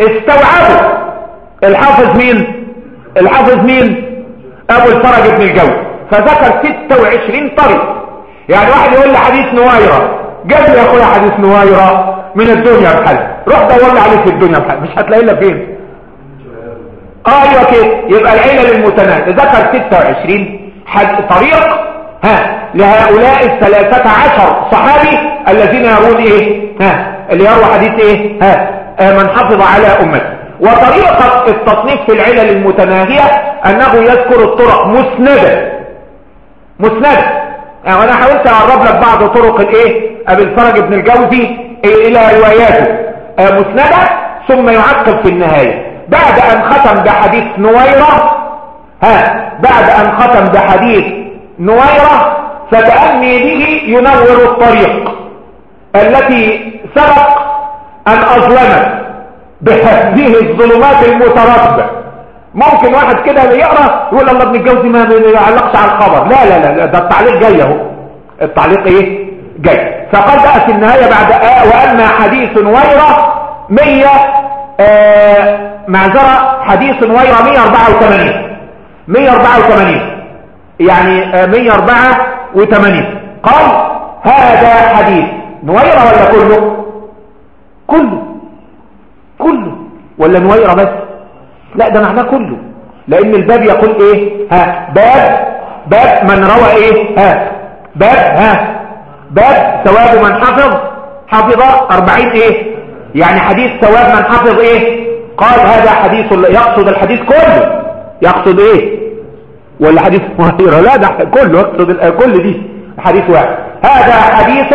استوعبوا الحافظ مين الحافظ مين ابو الفرج بن الجو فذكر 26 طريق يعني واحد يقول لي حديث نوايرة جاب لي يا اخويا حديث نوايرة من الدنيا بحل روح دور لي عليه في الدنيا بحل مش هتلاقيه الا فين اه ايوه كده يبقى العلل المتناهيه ذكر 26 حد طريق ها لهؤلاء الثلاثة عشر صحابي الذين يرون ايه ها اللي يروى حديث ايه ها آه من حفظ على امته وطريقة التصنيف في العلل المتناهية انه يذكر الطرق مسندة مسندة يعني انا حاولت اقرب لك بعض طرق الايه ابي الفرج بن الجوزي إيه الى رواياته آه مسندة ثم يعقب في النهاية بعد ان ختم بحديث نويرة ها بعد ان ختم بحديث نويرة فتأني به ينور الطريق التي سبق ان اظلمت بهذه الظلمات المترتبة ممكن واحد كده يقرأ يقول الله ابن الجوزي ما يعلقش على الخبر لا لا لا ده التعليق جاي اهو التعليق ايه جاي فقد في النهاية بعد آه وأما حديث ويرة 100 آه معذرة حديث ويرة 184 184 يعني آه 184 قال هذا حديث نويرة ولا كله كله كله ولا نويرة بس لا ده معناه كله لان الباب يقول ايه ها باب باب من روى ايه ها باب ها باب ثواب من حفظ حفظ أربعين ايه يعني حديث ثواب من حفظ ايه قال هذا حديث يقصد الحديث كله يقصد ايه ولا حديث مهيرة لا ده كله يقصد كل دي حديث واحد هذا حديث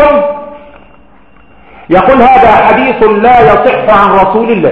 يقول هذا حديث لا يصح عن رسول الله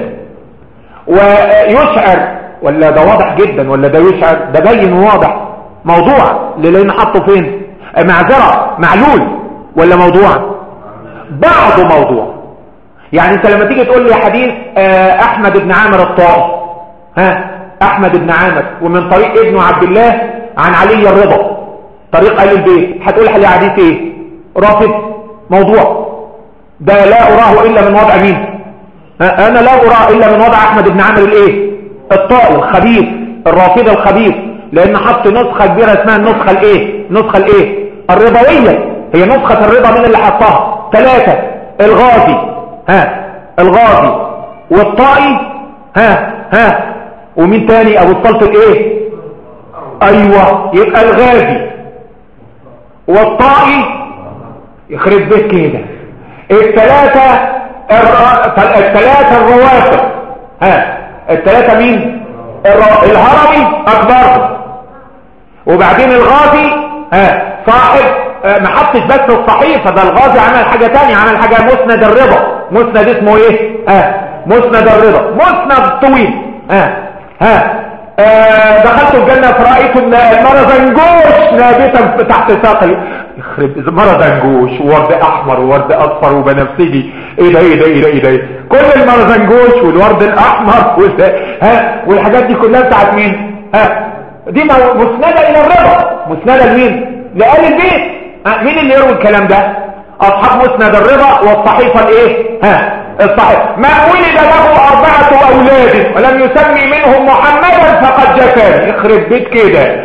ويشعر ولا ده واضح جدا ولا ده يشعر ده باين واضح موضوع لان حطه فين معذرة معلول ولا موضوع بعض موضوع يعني انت لما تيجي تقول لي حديث احمد بن عامر الطائي ها احمد بن عامر ومن طريق ابنه عبد الله عن علي الرضا طريق اهل البيت هتقول لي حديث ايه رافض موضوع ده لا اراه الا من وضع مين انا لا اراه الا من وضع احمد بن عامر الايه الطائي الخبيث الرافض الخبيث لان حط نسخة كبيرة اسمها النسخة الايه النسخة الايه الرضوية هي نسخة الرضا من اللي حطها ثلاثة الغازي ها الغازي والطائي ها ها ومين تاني ابو الصلت الايه ايوه يبقى الغازي والطائي يخرب بيت كده الثلاثة الثلاثة الروافض ها الثلاثة مين الهرمي اكبر وبعدين الغازي ها صاحب ما حطش بس الصحيفة ده الغازي عمل حاجة تانية عمل حاجة مسند الرضا مسند اسمه ايه ها مسند الرضا مسند طويل ها ها آه دخلت الجنة فرأيت المرزنجوش نابتا تحت ساقي يخرب مرزنجوش وورد احمر وورد اصفر وبنفسجي ايه ده ايه ده ايه ده ايه ده كل المرزنجوش والورد الاحمر ها والحاجات دي كلها بتاعت مين ها دي مسندة الى الرضا مسندة لمين لآل البيت مين اللي يروي الكلام ده اصحاب مسند الرضا والصحيفة الايه ها الصحيح ما ولد له اربعة اولاد ولم يسمي منهم محمدا فقد جفاني يخرب بيت كده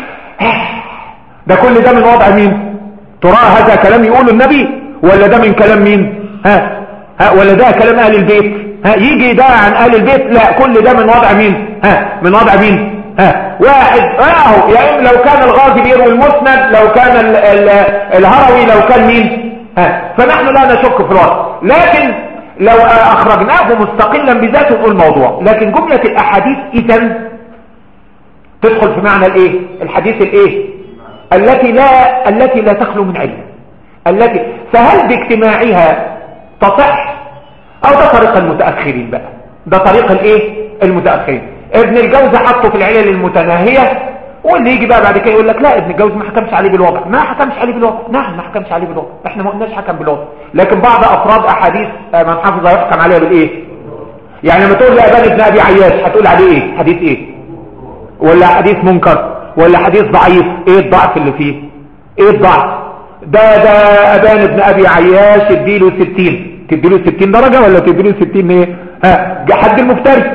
ده كل ده من وضع مين ترى هذا كلام يقوله النبي ولا ده من كلام مين ها ها ولا ده كلام اهل البيت ها يجي ده عن اهل البيت لا كل ده من وضع مين ها من وضع مين ها واحد اهو يا اما لو كان الغازي بيروي المسند لو كان ال ال الهروي لو كان مين ها فنحن لا نشك في الوضع لكن لو اخرجناه مستقلا بذاته نقول موضوع لكن جملة الاحاديث اذا تدخل في معنى الايه الحديث الايه التي لا التي لا تخلو من علم التي فهل باجتماعها تصح او ده طريق المتأخرين بقى ده طريق الايه المتأخرين ابن الجوز حطه في العلل المتناهية واللي يجي بقى بعد كده يقول لك لا ابن الجوز ما حكمش عليه بالوضع ما حكمش عليه بالوضع نعم ما حكمش عليه بالوضع احنا ما قلناش حكم بالوضع لكن بعض افراد احاديث من حفظ يحكم عليها بالايه يعني لما تقول لي ابان ابن ابي عياش هتقول عليه ايه حديث ايه ولا حديث منكر ولا حديث ضعيف ايه الضعف اللي فيه ايه الضعف ده ده ابان ابن ابي عياش اديله 60 تديله 60 درجة ولا تديله 60 ايه ها حد المفترس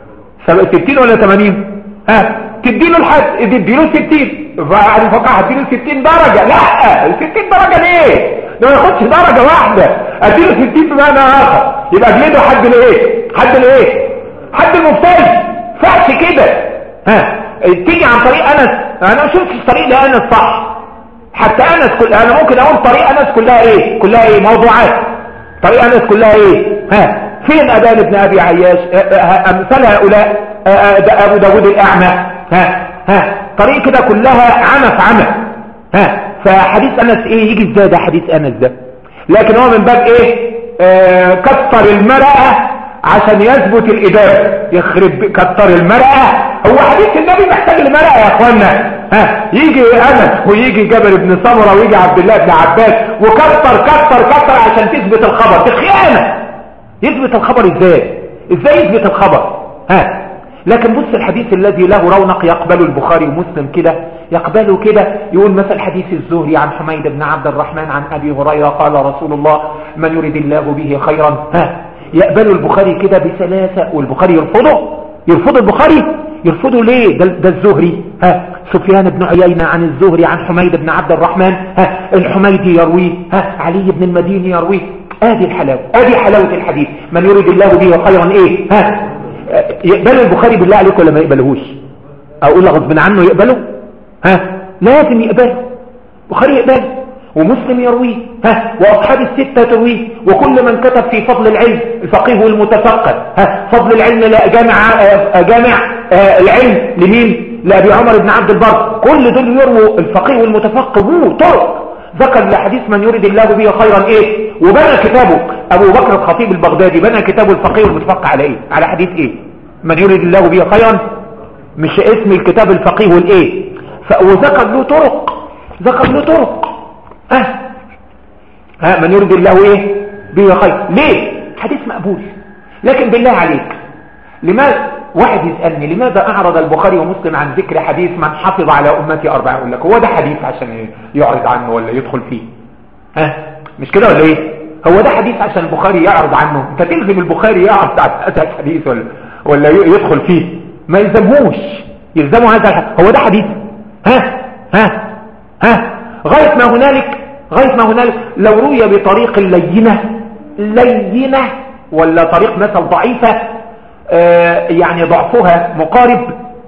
60 ولا 80 ها تديله الحد تديله 60 فقاعد يفكر هديله 60 درجة لا 60 درجة ليه ده ما ياخدش درجة واحدة اديله 60 بمعنى اخر يبقى اجلده حد الايه حد الايه حد المفترس فعش كده ها تيجي عن طريق انس انا ما شفتش الطريق لانس صح حتى انس كل انا ممكن اقول طريق انس كلها ايه كلها ايه موضوعات طريق انس كلها ايه ها فين ابان ابن ابي عياش امثال هؤلاء ابو داود الاعمى ها ها طريق كده كلها عمى في عمى ها فحديث انس ايه يجي ازاي ده حديث انس ده لكن هو من باب ايه آه كسر المرأة عشان يثبت الإدارة يخرب كتر المرأة هو حديث النبي محتاج المرأة يا اخوانا ها يجي انس ويجي جابر بن سمرة ويجي عبد الله بن عباس وكتر كتر كتر عشان تثبت الخبر دي خيانة يثبت الخبر ازاي ازاي يثبت الخبر ها لكن بص الحديث الذي له رونق يقبله البخاري ومسلم كده يقبله كده يقول مثل حديث الزهري عن حميد بن عبد الرحمن عن أبي هريرة قال رسول الله من يريد الله به خيرا ها يقبله البخاري كده بسلاسة والبخاري يرفضه يرفض البخاري يرفضه ليه ده, ده الزهري ها سفيان بن عيينة عن الزهري عن حميد بن عبد الرحمن ها الحميدي يرويه ها علي بن المديني يرويه ادي الحلاوة ادي حلاوة الحديث من يريد الله به خيرا ايه ها يقبله البخاري بالله عليك ولا ما يقبلهوش اقول غصب عنه يقبله ها لازم يقبله البخاري يقبله ومسلم يرويه ها واصحاب الستة ترويه وكل من كتب في فضل العلم الفقيه والمتفقه ها فضل العلم لا جامع جامع العلم لمين لابي عمر بن عبد البر كل دول يرووا الفقيه والمتفقه هو طرق ذكر لحديث من يريد الله به خيرا ايه وبنى كتابه ابو بكر الخطيب البغدادي بنى كتابه الفقيه والمتفقه على ايه على حديث ايه من يريد الله به خيرا مش اسم الكتاب الفقيه والايه وذكر له طرق ذكر له طرق ها ها من يريد الله ايه به خير ليه حديث مقبول لكن بالله عليك لماذا واحد يسألني لماذا أعرض البخاري ومسلم عن ذكر حديث من حفظ على أمتي أربعة يقول لك هو ده حديث عشان يعرض عنه ولا يدخل فيه ها مش كده ولا ايه هو ده حديث عشان البخاري يعرض عنه انت تلزم البخاري يعرض عن هذا الحديث ولا ولا يدخل فيه ما يلزمهوش يلزمه هذا الحديث هو ده حديث ها ها ها غاية ما هنالك غاية ما هنالك لو روي بطريق لينة لينة ولا طريق مثل ضعيفة آه يعني ضعفها مقارب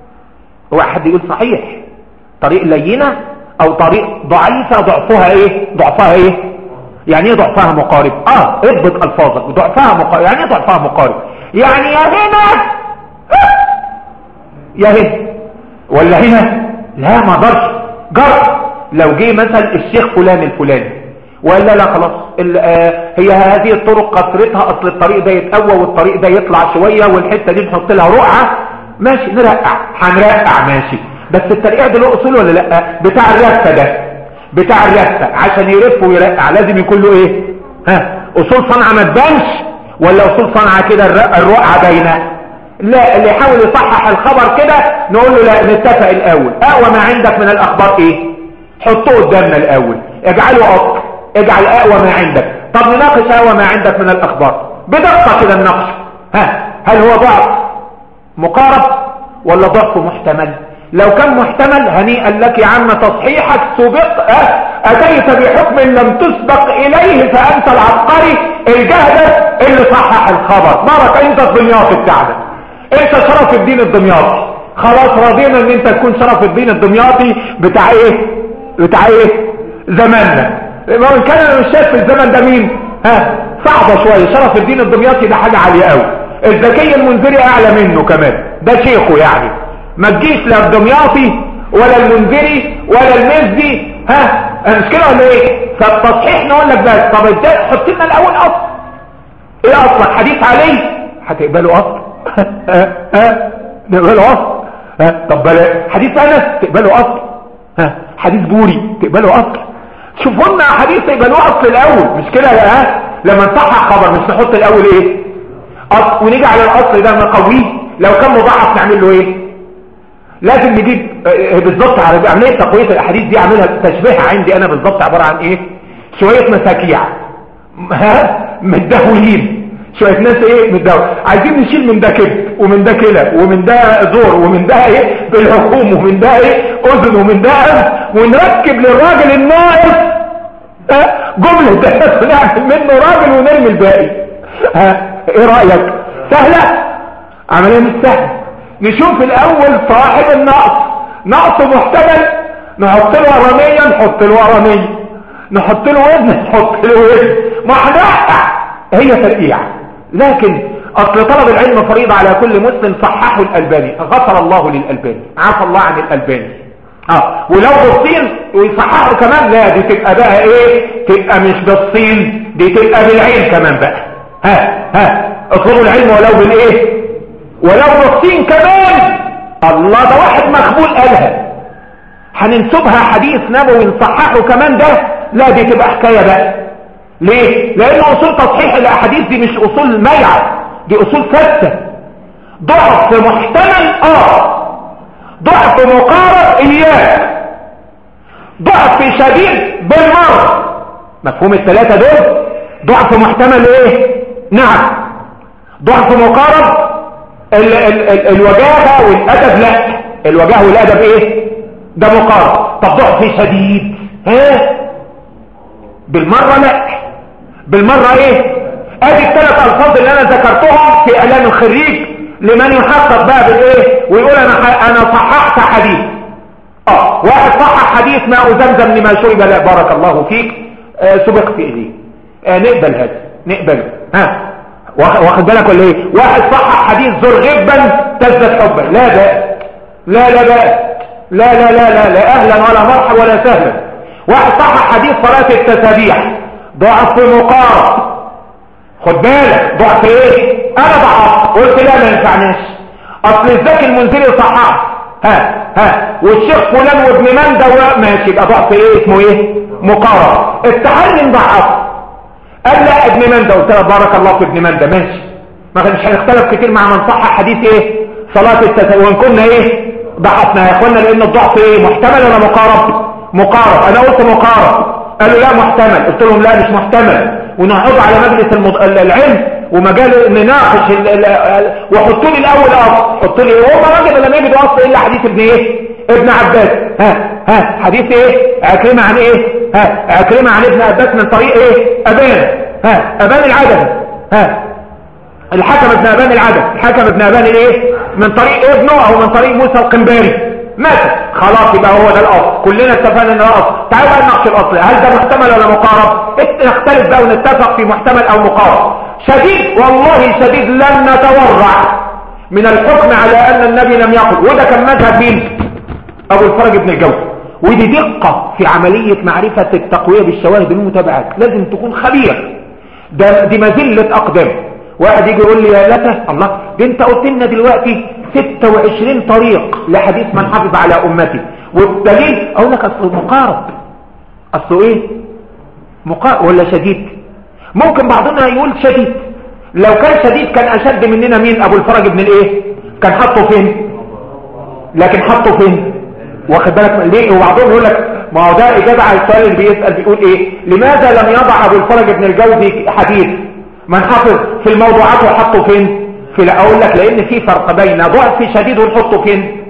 هو حد يقول صحيح طريق لينة او طريق ضعيفة ضعفها ايه ضعفها ايه يعني ايه ضعفها مقارب اه اضبط الفاظك ضعفها مقارب يعني ايه ضعفها مقارب يعني يا هنا يا هنا ولا هنا لا ما ضرش جرب لو جه مثلا الشيخ فلان الفلاني ولا لا خلاص آه هي هذه الطرق كثرتها اصل الطريق ده يتقوى والطريق ده يطلع شوية والحتة دي نحط لها رقعة ماشي نرقع هنرقع ماشي بس الترقيع ده له اصول ولا لا بتاع الرفة ده بتاع الرفة عشان يرف ويرقع لازم يكون له ايه ها اصول صنعة ما تبانش ولا اصول صنعة كده الرقعة باينة لا اللي يحاول يصحح الخبر كده نقول له لا نتفق الاول اقوى ما عندك من الاخبار ايه حطه قدامنا الاول اجعله اقوى اجعل اقوى ما عندك طب نناقش اقوى ما عندك من الاخبار بدقة كده نناقش ها هل هو ضعف مقارب ولا ضعف محتمل لو كان محتمل هنيئا لك يا عم تصحيحك سبق أه؟ اتيت بحكم لم تسبق اليه فانت العبقري الجهدة اللي صحح الخبر بارك انت الدمياطي بتاعنا انت شرف الدين الدمياطي خلاص رضينا ان انت تكون شرف الدين الدمياطي بتاع ايه بتاع ايه زماننا ما كان انا مش شايف في الزمن ده مين ها صعبة شوية شرف الدين الدمياطي ده حاجة عالية قوي الذكي المنذري اعلى منه كمان ده شيخه يعني ما تجيش لا الدمياطي ولا المنذري ولا المزدي ها مش كده ولا ايه فالتصحيح نقول لك بس طب ازاي حط لنا الاول اصل ايه اصلك حديث علي هتقبله اصل ها ها نقبله اصل ها طب بلا حديث انس تقبله اصل ها حديث بوري تقبله اصل شوفوا لنا حديث يقبلوه اصل الاول مش كده ها لما نصحح خبر مش نحط الاول ايه اصل ونيجي على الاصل ده نقويه لو كان مضاعف نعمل له ايه لازم نجيب بالظبط على عمليه تقويه الاحاديث دي اعملها تشبيهها عندي انا بالظبط عباره عن ايه شويه مساكيع ها متدهولين شوية ناس ايه متداول عايزين نشيل من ده كبد ومن ده كلى ومن ده زور ومن ده ايه بالحكوم ومن ده ايه اذن ومن ده انف ونركب للراجل الناقص جملة ده نعمل منه راجل ونرمي الباقي ها ايه رأيك سهلة عملية مش سهلة نشوف الاول صاحب النقص نقص محتمل نحط له ورمية نحط له ورمية نحط له وزن نحط له وزن ما هي ترقيع لكن اصل طلب العلم فريضة على كل مسلم صححه الالباني غفر الله للالباني عفى الله عن الالباني اه ولو بالصين ويصححوا كمان لا دي تبقى بقى ايه تبقى مش بالصين دي تبقى بالعين كمان بقى ها ها اطلبوا العلم ولو بالايه ولو بالصين كمان الله ده واحد مخبول قالها هننسبها حديث نبوي نصححه كمان ده لا دي تبقى حكاية بقى ليه لان اصول تصحيح الاحاديث دي مش اصول ميعة دي اصول ثابته ضعف محتمل اه ضعف مقارب اياه ضعف شديد بالمرض مفهوم الثلاثة دول ضعف محتمل ايه نعم ضعف مقارب ال ال ال الوجاهة والادب لا الوجاهة والادب ايه ده مقارب طب ضعف شديد ها بالمرة لا بالمرة ايه ادي الثلاث الفاظ اللي انا ذكرتهم في اعلان الخريج لمن يحقق بقى بالايه ويقول انا انا صححت حديث اه واحد صحح حديث ماء زمزم لما شرب لا بارك الله فيك آه سبقت اليه آه نقبل هذا نقبل ها واخد بالك ولا ايه واحد صحح حديث زر غبا تزدد حبا لا بقى لا لا بقى لا لا لا لا لا اهلا ولا مرحبا ولا سهلا واحد صحح حديث صلاة التسابيح ضعف مقارب خد بالك ضعف ايه انا ضعف قلت لا ما ينفعناش اصل الزكي المنزلي صحح ها ها والشيخ فلان وابن مندى ماشي يبقى ضعف ايه اسمه ايه مقارب التحلم ضعف قال لا ابن مندى قلت له بارك الله في ابن مندى ماشي ما كانش هنختلف كتير مع من صحح حديث ايه صلاة التسابيح وان كنا ايه ضعفنا يا اخوانا لان الضعف ايه محتمل ولا مقارب مقارب انا قلت مقارب قالوا لا محتمل قلت لهم لا مش محتمل ونقعد على مجلس المض... العلم ومجال نناقش ال... ال... وحطوا لي الاول اصل حطوا لي هو راجل لما يجي اصل الا حديث ابن ايه ابن عباس ها ها حديث ايه عكرمه عن ايه ها عكرمه عن ابن عباس من طريق ايه ابان ها ابان العدد ها الحكم ابن ابان العدد الحكم ابن ابان ايه من طريق ابنه او من طريق موسى القنباري مات خلاص يبقى هو ده الاصل كلنا اتفقنا ان ده الاصل تعالوا بقى نناقش الاصل هل ده محتمل ولا مقارب نختلف بقى ونتفق في محتمل او مقارب شديد والله شديد لن نتورع من الحكم على ان النبي لم يقل وده كان مذهب مين ابو الفرج بن الجوزي ودي دقة في عملية معرفة التقوية بالشواهد المتابعات لازم تكون خبير ده دي مزلة اقدام واحد يجي يقول لي يا لتا الله دي انت قلت لنا دلوقتي 26 طريق لحديث من حافظ على امتي والدليل اقول لك اصله مقارب اصله ايه مقارب ولا شديد ممكن بعضنا يقول شديد لو كان شديد كان اشد مننا مين ابو الفرج ابن الايه كان حطه فين لكن حطه فين واخد بالك ليه وبعضهم يقول لك ما هو ده اجابه على السؤال اللي بيسال بيقول ايه لماذا لم يضع ابو الفرج ابن الجوزي حديث من حافظ في الموضوعات وحطه فين في اقول لك لان في فرق بين ضعف شديد ونحطه فين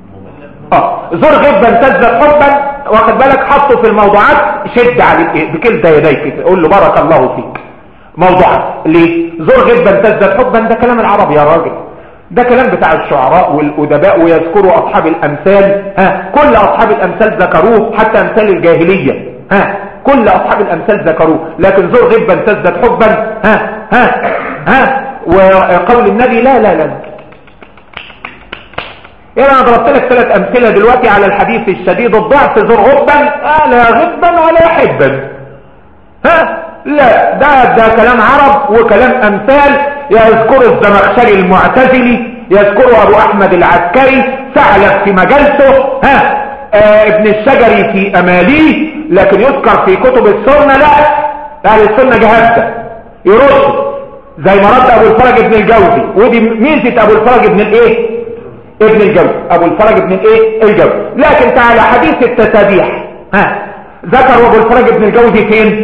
اه زر غبا تزدد حبا واخد بالك حطه في الموضوعات شد عليه بكلتا يديك قول له بارك الله فيك موضوعات ليه زر غبا تزدد حبا ده كلام العرب يا راجل ده كلام بتاع الشعراء والادباء ويذكروا اصحاب الامثال ها كل اصحاب الامثال ذكروه حتى امثال الجاهليه ها كل اصحاب الامثال ذكروه لكن زر غبا تزدد حبا ها ها ها وقول النبي لا لا لا يعني انا ضربت لك ثلاث امثله دلوقتي على الحديث الشديد الضعف زر غبا آه لا غبا ولا حبا ها لا ده ده كلام عرب وكلام امثال يذكر الزمخشري المعتزلي يذكره ابو احمد العسكري ثعلب في مجالسه ها آه ابن الشجري في اماليه لكن يذكر في كتب السنه لا اهل السنه جهازه يرد زي ما رد ابو الفرج ابن الجوزي ودي ميزه ابو الفرج ابن الايه ابن الجوزي ابو الفرج ابن الايه الجوزي لكن تعالى حديث التسابيح ها ذكر ابو الفرج ابن الجوزي فين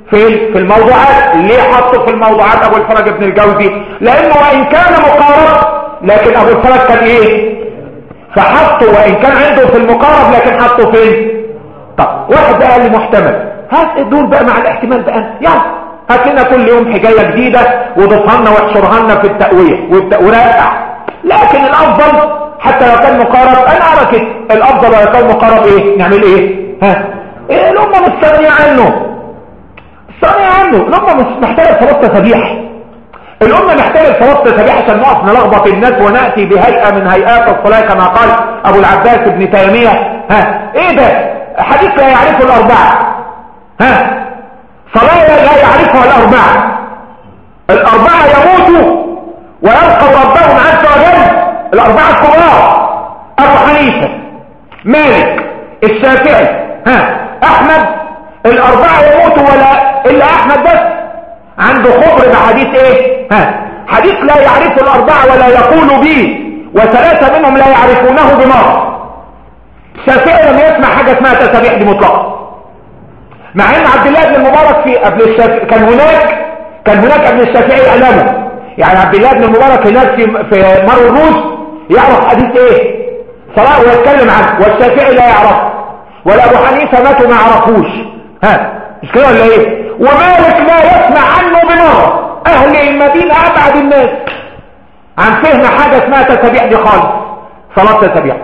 في في الموضوعات ليه حطه في الموضوعات ابو الفرج ابن الجوزي لانه وان كان مقارب لكن ابو الفرج كان ايه فحطه وان كان عنده في المقارب لكن حطه فين طب واحد قال لي محتمل هات دول بقى مع الاحتمال بقى يلا هات لنا كل يوم حكايه جديده وضفها لنا واحشرها لنا في التأويل ورقع لكن الافضل حتى لو كان مقارب انا ارى كده الافضل لو كان مقارب ايه نعمل ايه ها ايه الامه مستغنيه عنه مستغنيه عنه الامه مش محتاجه صلاه تسبيح الامه محتاجه صلاه تسبيح عشان نقف نلخبط الناس وناتي بهيئه من هيئات الصلاه كما قال ابو العباس ابن تيميه ها ايه ده حديث لا يعرفه الاربعه ها صلاه لا يعرفها الاربعه الاربعه يموتوا ويلقوا ربهم عز وجل الاربعه الكبار ابو حنيفه مالك الشافعي ها احمد الاربعه يموتوا ولا الا احمد بس عنده خبر بحديث ايه ها حديث لا يعرفه الاربعه ولا يقول به وثلاثه منهم لا يعرفونه بمرض الشافعي لم يسمع حاجه اسمها تسابيح دي مطلقا مع ان عبد الله بن المبارك في قبل الشافعي كان هناك كان هناك قبل الشافعي علمه يعني عبد الله بن المبارك هناك في في مر الروس يعرف حديث ايه صلاه ويتكلم عنه والشافعي لا يعرفه ولا ابو حنيفه ماتوا ما عرفوش ها مش كده ولا ايه ومالك لا يسمع عنه بمره اهل المدينه ابعد الناس عن فهم حاجه اسمها تتبيع دي خالص صلاه تتبيع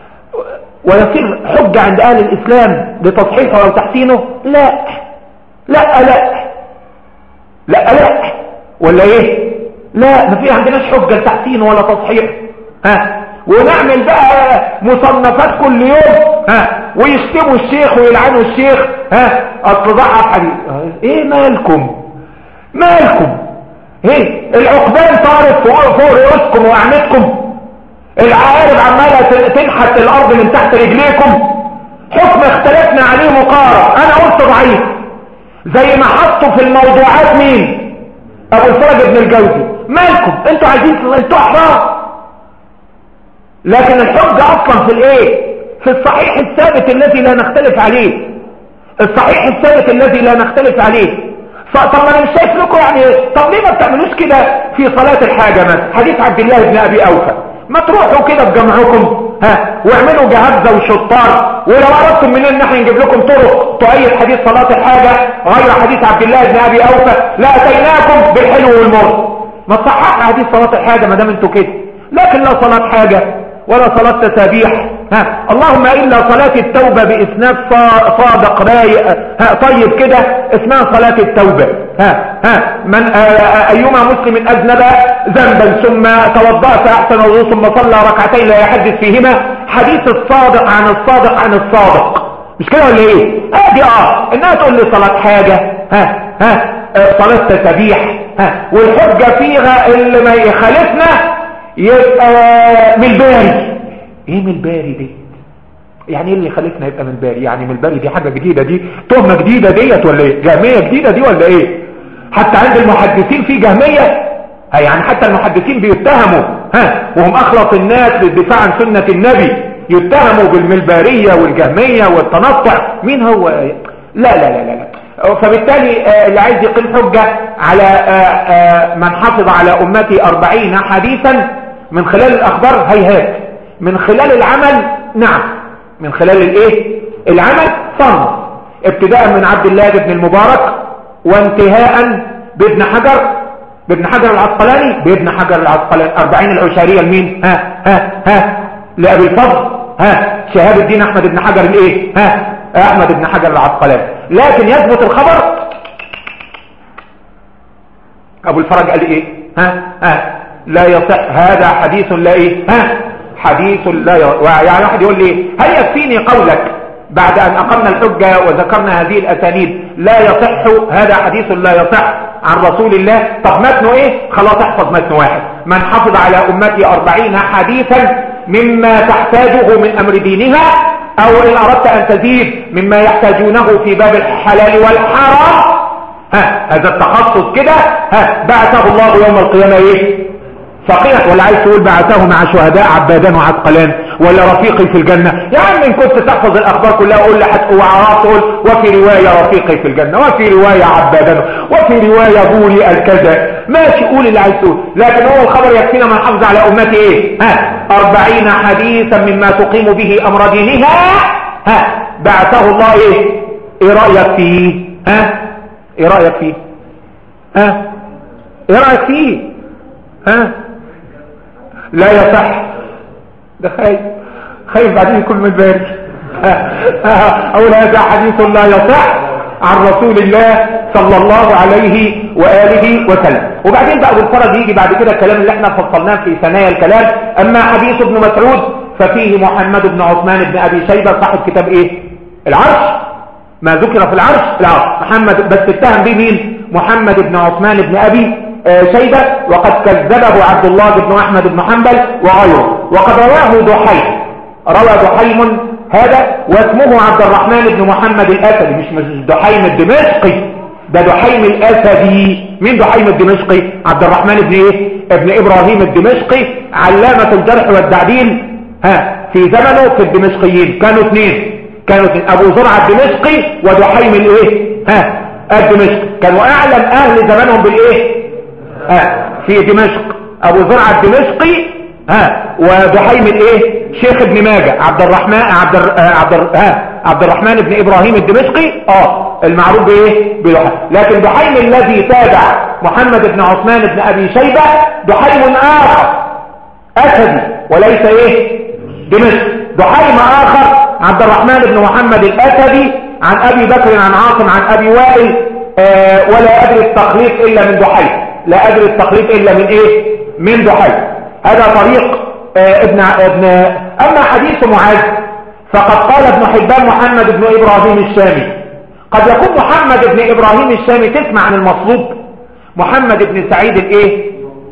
ويصير حجه عند اهل الاسلام لتصحيحه او تحسينه لا لا لا لا لا ولا ايه لا ما في عندناش حجه لتحسينه ولا تصحيح ها ونعمل بقى مصنفات كل يوم ها ويشتموا الشيخ ويلعنوا الشيخ ها اصل ضعف حديث ايه مالكم مالكم ايه العقبان طارت فوق فوق رؤوسكم واعنتكم العقارب عماله تنحت الارض من تحت رجليكم حكم اختلفنا عليه مقارب انا قلت ضعيف زي ما حطوا في الموضوعات مين ابو الفرج ابن الجوزي مالكم انتوا عايزين انتوا احرار لكن الحجة اصلا في الايه في الصحيح الثابت الذي لا نختلف عليه الصحيح الثابت الذي لا نختلف عليه طب ما انا مش شايف لكم يعني طب ليه ما بتعملوش كده في صلاة الحاجة مثلا حديث عبد الله بن ابي اوفى ما تروحوا كده بجمعكم ها واعملوا جهازة وشطار ولو اردتم منين ان احنا نجيب لكم طرق تؤيد حديث صلاة الحاجة غير حديث عبد الله بن ابي اوفى لا اتيناكم بالحلو والمر ما تصححنا حديث صلاة الحاجة ما دام انتوا كده لكن لا صلاة حاجة ولا صلاة تسابيح ها اللهم إلا صلاة التوبة بإسناد صادق رايق ها طيب كده اسمها صلاة التوبة ها ها من أيما مسلم أذنب ذنبا ثم توضأ فأحسن وضوء ثم صلى ركعتين لا يحدث فيهما حديث الصادق عن الصادق عن الصادق مش كده ولا ايه ادي اه انها تقول لي صلاة حاجة ها ها صلاة تسابيح ها والحجة فيها اللي ما يخالفنا يبقى من الباري ايه من الباري دي يعني ايه اللي خلتنا يبقى من الباري يعني من الباري دي حاجة جديدة دي تهمة جديدة ديت ولا ايه جهمية جديدة دي ولا ايه حتى عند المحدثين في جهمية يعني حتى المحدثين بيتهموا ها وهم اخلص الناس للدفاع عن سنة النبي يتهموا بالملبارية والجهمية والتنطع مين هو لا لا لا لا, لا. فبالتالي اللي عايز يقيم حجة على من حفظ على أمتي أربعين حديثا من خلال الأخبار هيهات من خلال العمل نعم من خلال الايه العمل صنف ابتداء من عبد الله بن المبارك وانتهاء بابن حجر بابن حجر العسقلاني بابن حجر العسقلاني أربعين العشارية لمين ها ها ها لأبي الفضل ها شهاب الدين أحمد بن حجر الايه ها أحمد بن حجر العسقلاني لكن يثبت الخبر أبو الفرج قال ايه ها ها لا يصح هذا حديث لا ايه ها حديث لا يصح يعني واحد يقول لي هل يكفيني قولك بعد أن أقمنا الحجة وذكرنا هذه الأسانيد لا يصح هذا حديث لا يصح عن رسول الله طب متنه ايه خلاص احفظ متن واحد من حفظ على أمتي أربعين حديثا مما تحتاجه من أمر دينها أو إن أردت أن تزيد مما يحتاجونه في باب الحلال والحرام ها هذا التخصص كده ها بعثه الله يوم القيامة ايه فقيح ولا عايز تقول بعثه مع شهداء عبادان وعسقلان ولا رفيقي في الجنة يا عم ان كنت تحفظ الاخبار كلها قول لحد وعرفت تقول وفي رواية رفيقي في الجنة وفي رواية عبادان وفي رواية بولي الكذا ماشي قول اللي عايز تقول لكن هو الخبر يكفينا من حفظ على امتي ايه ها اربعين حديثا مما تقيم به امر دينها ها بعثه الله ايه ايه رأيك فيه ها ايه رأيك فيه ها ايه رأيك فيه ها لا يصح ده خايف خايف بعدين يكون من بالي اقول هذا حديث لا يصح عن رسول الله صلى الله عليه وآله وسلم وبعدين بقى بالفرج يجي بعد كده الكلام اللي احنا فصلناه في ثنايا الكلام اما حديث ابن مسعود ففيه محمد بن عثمان بن ابي شيبة صاحب كتاب ايه العرش ما ذكر في العرش العرش محمد بس اتهم به مين محمد بن عثمان بن ابي آه، شيبة وقد كذبه عبد الله بن أحمد بن حنبل وغيره وقد رواه دحيم روى دحيم هذا واسمه عبد الرحمن بن محمد الأسدي مش مش دحيم الدمشقي ده دحيم الأسدي مين دحيم الدمشقي عبد الرحمن بن ايه ابن إبراهيم الدمشقي علامة الجرح والتعديل ها في زمنه في الدمشقيين كانوا اثنين كانوا اثنين أبو زرعة الدمشقي ودحيم الايه ها الدمشقي كانوا أعلم أهل زمانهم بالايه ها في دمشق ابو زرعة الدمشقي ها ودحيم الايه شيخ ابن ماجه عبد الرحمن عبد آه، عبد ها عبد الرحمن بن ابراهيم الدمشقي اه المعروف بايه بلحيم لكن دحيم الذي تابع محمد بن عثمان بن ابي شيبه دحيم اخر اسدي وليس ايه دمشق دحيم اخر عبد الرحمن بن محمد الاسدي عن ابي بكر عن عاصم عن ابي وائل آه ولا ادري التخليص الا من دحيم لا أدري التقليد إلا من إيه من دحي هذا طريق آه ابن ابن أما حديث معاذ فقد قال ابن حبان محمد بن إبراهيم الشامي قد يكون محمد بن إبراهيم الشامي تسمع عن المصلوب محمد بن سعيد الايه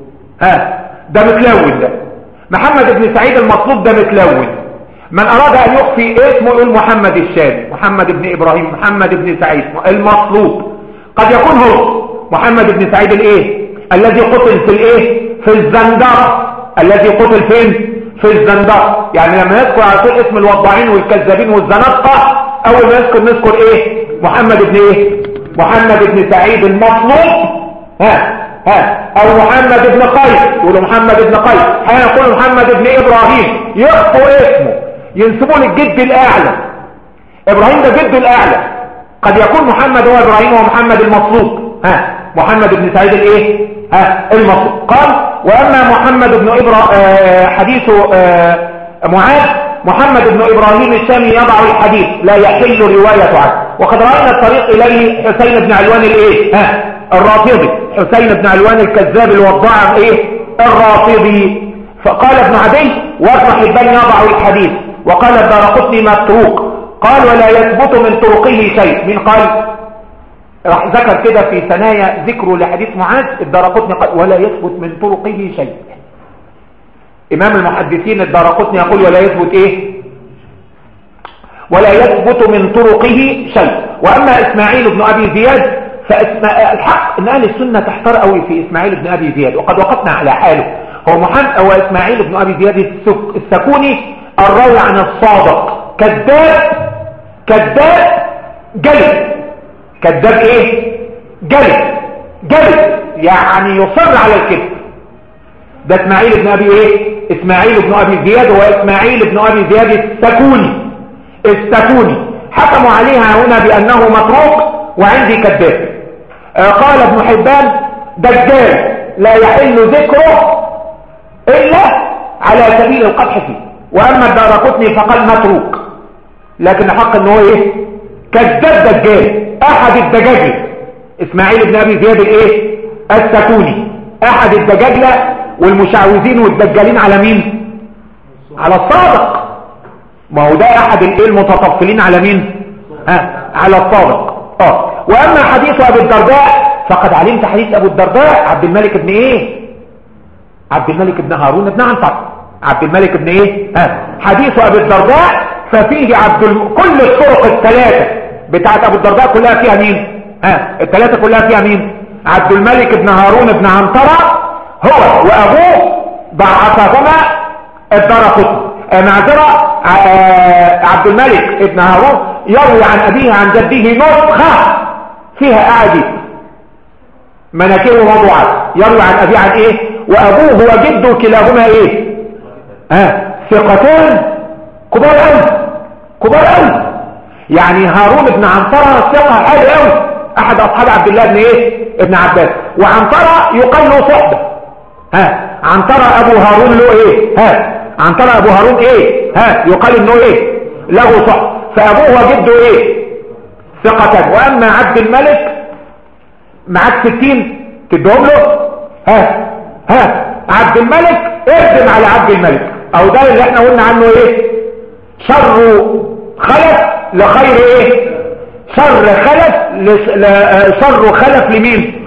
ها ده متلون ده محمد بن سعيد المصلوب ده متلون من أراد أن يخفي اسمه يقول محمد الشامي محمد بن إبراهيم محمد بن سعيد المصلوب قد يكون هو محمد بن سعيد الايه الذي قتل في الايه في الزندق الذي قتل فين في الزندق يعني لما نذكر على طول اسم الوضاعين والكذابين والزنقة اول ما نذكر نذكر ايه محمد بن ايه محمد بن سعيد المطلوب ها ها او محمد بن قيس يقولوا محمد بن قيس هيقول محمد بن ابراهيم يخطوا اسمه ينسبون للجد الاعلى ابراهيم ده جده الاعلى قد يكون محمد هو ابراهيم ومحمد المطلوب ها محمد بن سعيد الايه ها المصري قال واما محمد بن ابرا آه حديث آه معاذ محمد بن ابراهيم الشامي يضع الحديث لا يحل الرواية عنه وقد رأينا الطريق اليه حسين بن علوان الايه ها الرافضي حسين بن علوان الكذاب الوضاع ايه الرافضي فقال ابن عدي وابن حبان يضع الحديث وقال الدارقطني متروك قال ولا يثبت من طرقه شيء من قال راح ذكر كده في ثنايا ذكره لحديث معاذ الدارقطني قال ولا يثبت من طرقه شيء امام المحدثين الدارقطني يقول ولا يثبت ايه ولا يثبت من طرقه شيء واما اسماعيل بن ابي زياد فالحق ان اهل السنه تحتار قوي في اسماعيل بن ابي زياد وقد وقفنا على حاله هو محمد هو اسماعيل بن ابي زياد السكوني الراوي عن الصادق كذاب كذاب جلد كذاب ايه جلد جلد يعني يصر على الكذب ده اسماعيل بن ابي ايه اسماعيل بن ابي زياد هو اسماعيل بن ابي زياد السكوني السكوني حكموا عليها هنا بانه متروك وعندي كذاب آه قال ابن حبان دجال لا يحل ذكره الا على سبيل القدح فيه واما الدارقطني فقال متروك لكن حق ان هو ايه كذاب دجال احد الدجاجل اسماعيل بن ابي زياد الايه السكوني احد الدجاجلة والمشعوذين والدجالين على مين على الصادق ما هو ده احد الايه المتطفلين على مين ها على الصادق اه واما حديث ابو الدرداء فقد علمت حديث ابو الدرداء عبد الملك بن ايه عبد الملك بن هارون بن عنتر عبد الملك بن ايه ها حديث ابو الدرداء ففيه عبد الم... كل الطرق الثلاثه بتاعت ابو الدرداء كلها فيها مين ها الثلاثه كلها فيها مين عبد الملك بن هارون بن عنترة هو وابوه ضعفهما الدار قطن آه، معذرة آه، عبد الملك ابن هارون يروي عن أبيه عن جده نسخة فيها أعاديث مناكير موضوعات يروي عن أبيه عن إيه وأبوه وجده كلاهما إيه ها ثقتان كبار أوي كبار أوي يعني هارون بن عنترة ثقة عالي أوي أحد أصحاب عبد الله بن إيه ابن عباس وعنترة يقال له صحبة ها عنترة أبو هارون له إيه ها عنترة أبو هارون إيه ها يقال إنه إيه له صحبة فأبوه وجده إيه ثقة وأما عبد الملك معاك ستين تدهم له ها ها عبد الملك اردم على عبد الملك او ده اللي احنا قلنا عنه ايه شر خلف لخير ايه شر خلف شر خلف لمين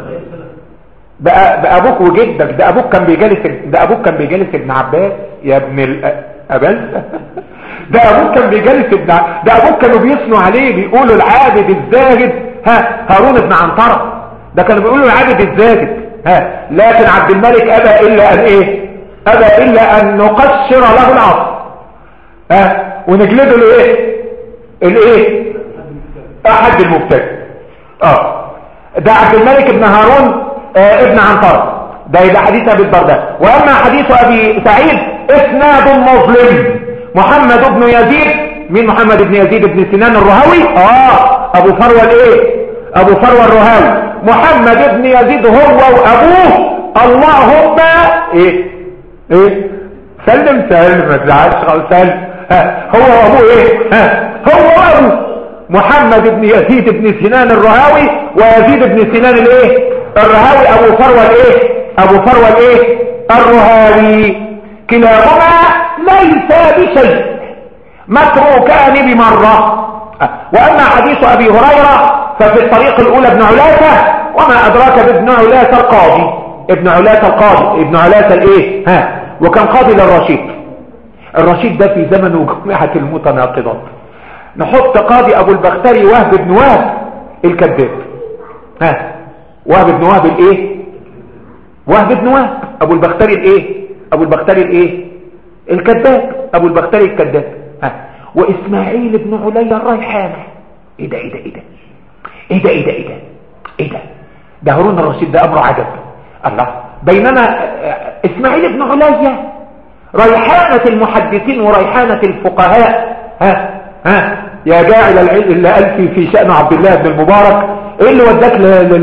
بقى بأبوك وجدك ده أبوك كان بيجالس ده أبوك كان بيجالس ابن عباس يا ابن الأبل ده أبوك كان بيجالس ابن ده أبوك كانوا بيثنوا عليه بيقولوا العابد الزاهد ها هارون بن عنترة ده كانوا بيقولوا العابد الزاهد ها لكن عبد الملك أبى إلا أن إيه أبى إلا أن نقشر له العصر ها ونجلده له إيه الإيه أحد المبتدئ اه ده عبد الملك بن هارون آه ابن عنترة ده يبقى حديث أبي الدرداء وأما حديث أبي سعيد إسناد مظلم محمد بن يزيد مين محمد بن يزيد بن سنان الرهوي اه أبو فروة الإيه أبو فروة الرهوي محمد بن يزيد هو وأبوه اللهم إيه إيه سلم سلم ما تزعلش سلم ها هو وأبوه إيه ها هو وأبوه محمد بن يزيد بن سنان الرهاوي ويزيد بن سنان الايه الرهاوي ابو فروة الايه ابو فروة الايه الرهاوي كلاهما ليس بشيء متروكان بمرة واما حديث ابي هريرة ففي الطريق الاولى ابن علاسة وما ادراك بابن علاسة القاضي ابن علاسة القاضي ابن علاسة الايه ها وكان قاضي للرشيد الرشيد ده في زمن جمعة المتناقضات نحط قاضي ابو البختري وهب بن وهب الكذاب ها وهب بن وهب الايه وهب بن وهب ابو البختري الايه ابو البختري الايه الكذاب ابو البختري الكذاب ها واسماعيل بن علي الريحانه ايه ده ايه ده ايه ده ايه ده ايه ده ايه ده ايه ده ده هارون الرشيد ده امره عجب الله بينما اسماعيل بن علي ريحانه المحدثين وريحانه الفقهاء ها ها يا جاعل العلم اللي ألفي في شأن عبد الله بن المبارك ايه اللي وداك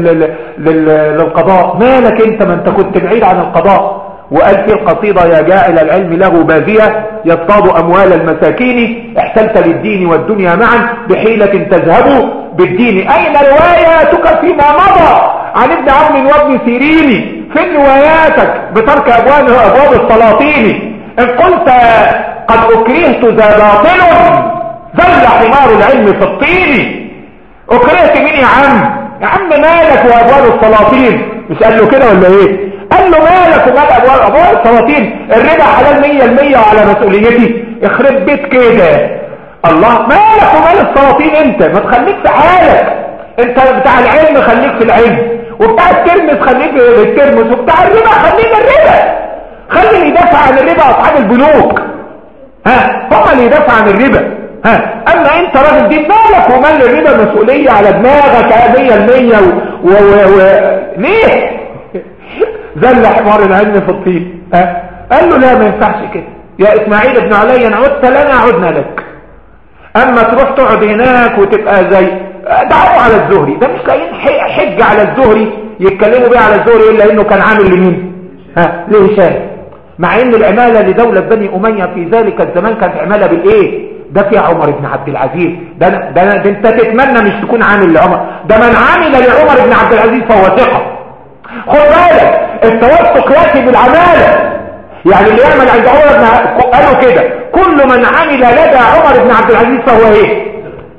للقضاء مالك انت ما انت كنت بعيد عن القضاء وقال في القصيدة يا جاعل العلم له بازية يصطاد أموال المساكين احتلت للدين والدنيا معا بحيلة تذهب بالدين أين رواياتك فيما مضى عن ابن عم وابن سيرين فين رواياتك بترك أبواب, أبواب السلاطين إن قلت قد أكرهت ذا باطل ذل حمار العلم في الطين اكرهت مين يا عم يا عم مالك وابواب السلاطين مش قال له كده ولا ايه قال له مالك ومال ابواب ابواب السلاطين الربا حلال مية المية وعلى مسؤوليتي اخرب بيت كده الله مالك ومال السلاطين انت ما تخليك في حالك انت بتاع العلم خليك في العلم وبتاع الترمس خليك في الترمس وبتاع الربا خليك الربا خلي اللي يدافع عن الربا اصحاب البنوك ها هم اللي يدافع عن الربا ها اما انت راجل دين مالك ومال الربا مسؤولية على دماغك مية المية و... و... و... ليه زل حمار العلم في الطين ها قال له لا ما ينفعش كده يا اسماعيل ابن علي ان عدت لنا عدنا لك اما تروح تقعد هناك وتبقى زي دعوا على الزهري ده مش لاقيين حج على الزهري يتكلموا بيه على الزهري الا انه كان عامل لمين ها لهشام مع ان العمالة لدولة بني امية في ذلك الزمان كانت عمالة بالايه ده في عمر بن عبد العزيز ده, ده, ده انت تتمنى مش تكون عامل لعمر ده من عامل لعمر بن عبد العزيز فهو ثقة خد بالك التوثق ياتي بالعمالة يعني اللي يعمل عند عمر بن قالوا كده كل من عمل لدى عمر بن عبد العزيز فهو ايه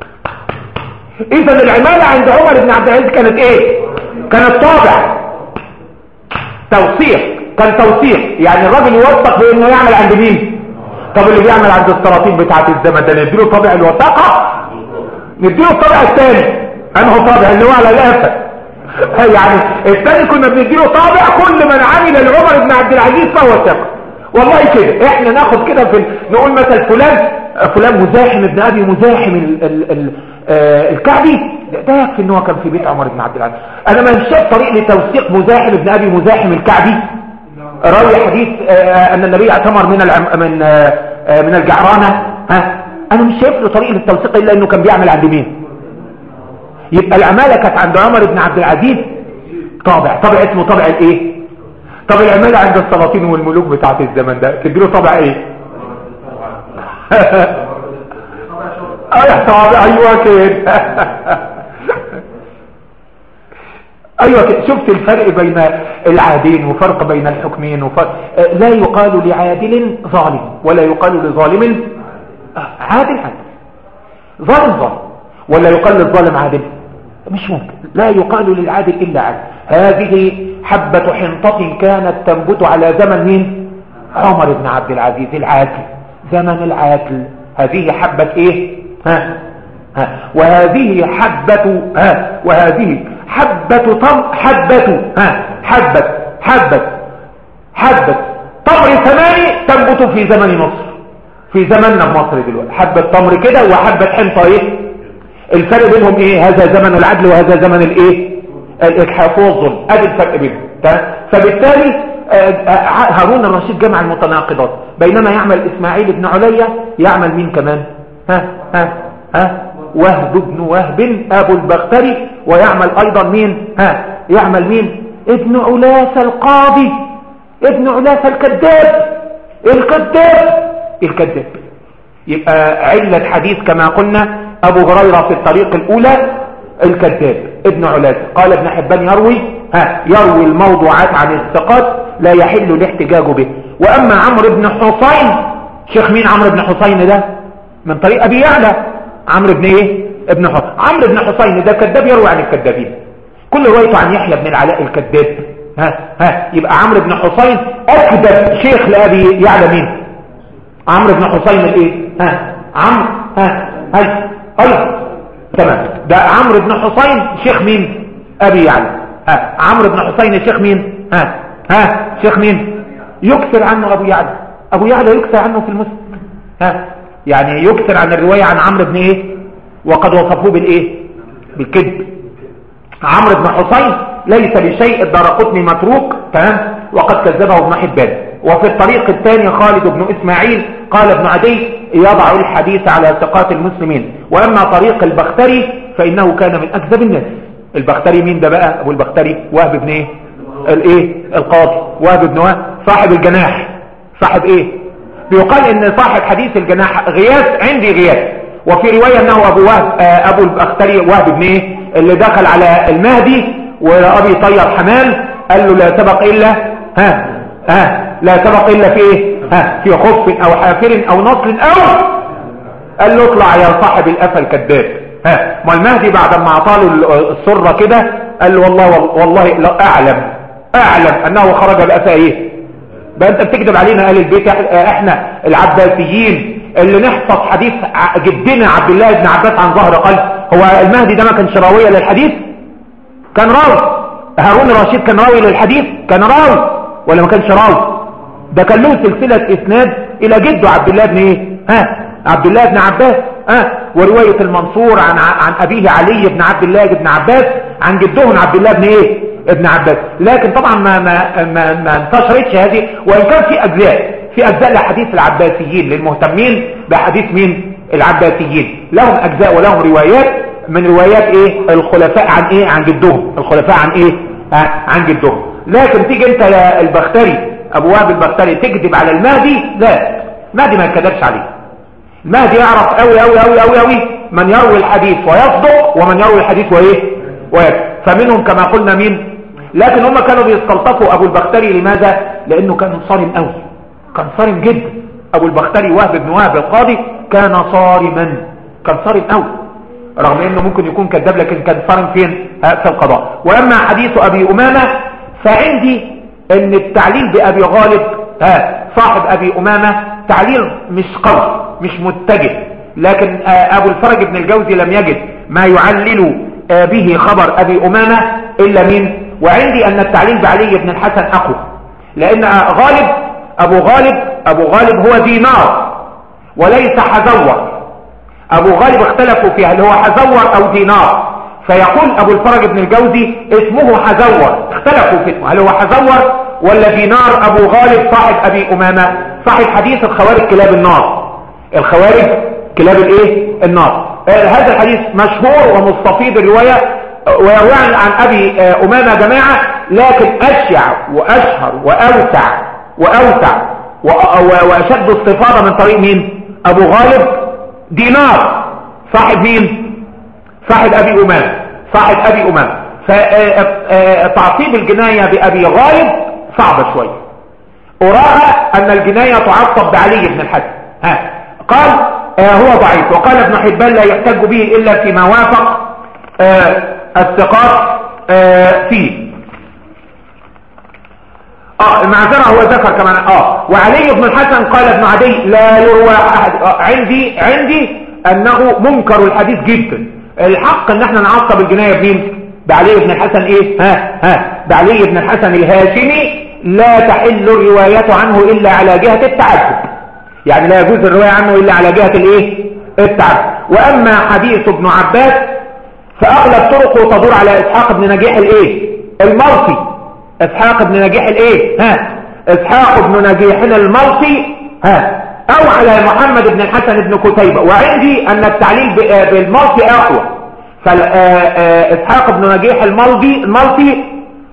اذا العمالة عند عمر بن عبد العزيز كانت ايه كانت طابع توثيق كان توثيق يعني الراجل يوثق بانه يعمل عند مين طب اللي بيعمل عند السلاطين بتاعت الزمن ده نديله طابع الوثاقة نديله الطابع الثاني انه طابع اللي هو على الافة يعني الثاني كنا بنديله طابع كل من عمل لعمر بن عبد العزيز فهو ثقه والله كده احنا ناخد كده في نقول مثلا فلان فلان مزاحم ابن ابي مزاحم ال ال ال آه الكعبي ده يكفي ان هو كان في بيت عمر بن عبد العزيز انا ما شايف طريق لتوثيق مزاحم ابن ابي مزاحم الكعبي راوي حديث آه, آه، ان النبي اعتمر من العم من آه, آه، من الجعرانه ها انا مش شايف له طريق للتوثيق الا انه كان بيعمل عند مين يبقى العماله كانت عند عمر بن عبد العزيز طابع طابع اسمه طابع الايه طب العماله عند السلاطين والملوك بتاعت الزمن ده تديله طابع ايه طابع ايوه كده ايوه كده شفت الفرق بين العادين وفرق بين الحكمين وفرق لا يقال لعادل ظالم ولا يقال لظالم عادل عادل ظالم ظالم ولا يقال للظالم عادل مش ممكن لا يقال للعادل إلا عادل هذه حبة حنطة كانت تنبت على زمن مين عمر بن عبد العزيز العادل زمن العادل هذه حبة ايه ها ها وهذه حبة ها وهذه حبة طم حبة ها حبة حبة حبة طمر ثماني تنبت في زمن مصر في زمننا في مصر دلوقتي حبة تمر كده وحبة حنطة ايه الفرق بينهم ايه هذا زمن العدل وهذا زمن الايه الاجحاف والظلم ادي الفرق بينهم فبالتالي آه، آه، هارون الرشيد جمع المتناقضات بينما يعمل اسماعيل بن عليا يعمل مين كمان ها ها ها وهب بن وهب ابو البختري ويعمل ايضا مين ها يعمل مين ابن علاس القاضي ابن علاس الكذاب الكذاب الكذاب يبقى علة حديث كما قلنا ابو هريرة في الطريق الاولى الكذاب ابن علاس قال ابن حبان يروي ها يروي الموضوعات عن الثقات لا يحل الاحتجاج به واما عمرو بن حصين شيخ مين عمرو بن حصين ده من طريق ابي يعلى عمرو بن ايه ابن حصين عمرو بن حصين ده كذاب يروي عن الكذابين كل روايته عن يحيى بن العلاء الكذاب ها ها يبقى عمرو بن حصين اكذب شيخ لابي يعلى مين عمرو بن حصين الايه ها عمرو ها هاي هاي تمام ده عمرو بن حصين شيخ مين ابي يعلى ها عمرو بن حصين شيخ مين ها ها شيخ مين يكثر عنه ابو يعلى ابو يعلى يكثر عنه في المسلم ها يعني يكثر عن الرواية عن عمرو بن ايه وقد وصفوه بالايه بالكذب عمرو بن حصين ليس بشيء الدرقطني متروك تمام وقد كذبه ابن حبان وفي الطريق الثاني خالد بن إسماعيل قال ابن عدي يضع الحديث على ثقات المسلمين وأما طريق البختري فإنه كان من أكذب الناس البختري مين ده بقى أبو البختري وهب بن إيه الإيه القاضي وهب بن وهب صاحب الجناح صاحب إيه بيقال إن صاحب حديث الجناح غياث عندي غياث وفي رواية أنه أبو وهب آه، أبو البختري وهب بن إيه اللي دخل على المهدي وأبي طير حمال قال له لا سبق إلا ها ها لا سبق إلا في إيه ها في خف أو حافر أو نصل أو قال له اطلع يا صاحب الأفى الكذاب ها ما المهدي بعد ما اعطاله السرة كده قال له والله والله لا أعلم أعلم أنه خرج بأفى إيه بقى أنت بتكذب علينا قال البيت احنا العباسيين اللي نحفظ حديث جدنا عبد الله بن عباس عن ظهر قلب هو المهدي ده ما كانش راوية للحديث كان راوي هارون الرشيد كان راوي للحديث كان راوي ولا ما كانش راوي ده كان له سلسلة اسناد الى جده عبد الله بن ايه ها عبد الله بن عباس ها ورواية المنصور عن عن ابيه علي بن عبد الله بن عباس عن جدهم عبد الله بن ايه ابن عباس لكن طبعا ما ما ما, ما انتشرتش هذه وان كان في اجزاء في اجزاء لحديث العباسيين للمهتمين بحديث مين العباسيين لهم اجزاء ولهم روايات من روايات ايه الخلفاء عن ايه عن جدهم الخلفاء عن ايه ها عن جدهم لكن تيجي انت يا البختري ابو وهب البختري تكذب على المهدي لا المهدي ما يكذبش عليه المهدي يعرف قوي قوي قوي قوي قوي من يروي الحديث ويصدق ومن يروي الحديث وايه ويكذب فمنهم كما قلنا مين لكن هم كانوا بيستلطفوا ابو البختري لماذا لانه كان صارم قوي كان صارم جدا ابو البختري وهب بن وهب القاضي كان صارما كان صارم قوي رغم انه ممكن يكون كذاب لكن كان صارم فين في القضاء واما حديث ابي امامه فعندي ان التعليل بأبي غالب ها صاحب أبي أمامة تعليل مش قوي مش متجه لكن آه، أبو الفرج بن الجوزي لم يجد ما يعلل آه، به خبر أبي أمامة إلا مين وعندي أن التعليل بعلي بن الحسن أقوى لأن غالب أبو غالب أبو غالب هو دينار وليس حزور أبو غالب اختلفوا فيها هل هو حزور أو دينار فيقول أبو الفرج بن الجوزي اسمه حزور اختلفوا في اسمه هل هو حزور ولا دينار أبو غالب صاحب أبي أمامة صاحب حديث الخوارج كلاب النار الخوارج كلاب الايه النار آه هذا الحديث مشهور ومستفيض الرواية آه، ويروي عن أبي آه أمامة جماعة لكن أشيع وأشهر وأوسع وأوسع وأشد استفاضة من طريق مين أبو غالب دينار صاحب مين صاحب أبي أمامة صاحب أبي أمامة فتعصيب الجناية بأبي غالب صعبة شوية أراها أن الجناية تعصب بعلي بن الحسن ها قال آه هو ضعيف وقال ابن حبان لا يحتج به إلا فيما وافق آه الثقات آه فيه اه المعذرة هو ذكر كمان اه وعلي بن الحسن قال ابن عدي لا يروى أحد آه عندي عندي أنه منكر الحديث جدا الحق ان احنا نعصب الجناية بمين بعلي بن الحسن ايه ها ها بعلي بن الحسن الهاشمي لا تحل الرواية عنه الا على جهة التعدد يعني لا يجوز الرواية عنه الا على جهة الايه التعدد واما حديث ابن عباس فاغلب طرقه تدور على اسحاق بن نجيح الايه المرسي اسحاق بن نجيح الايه ها اسحاق بن نجيح المرسي ها او على محمد بن الحسن بن كتيبة وعندي ان التعليل بالمرسي اقوى فاسحاق بن نجيح المالدي المالطي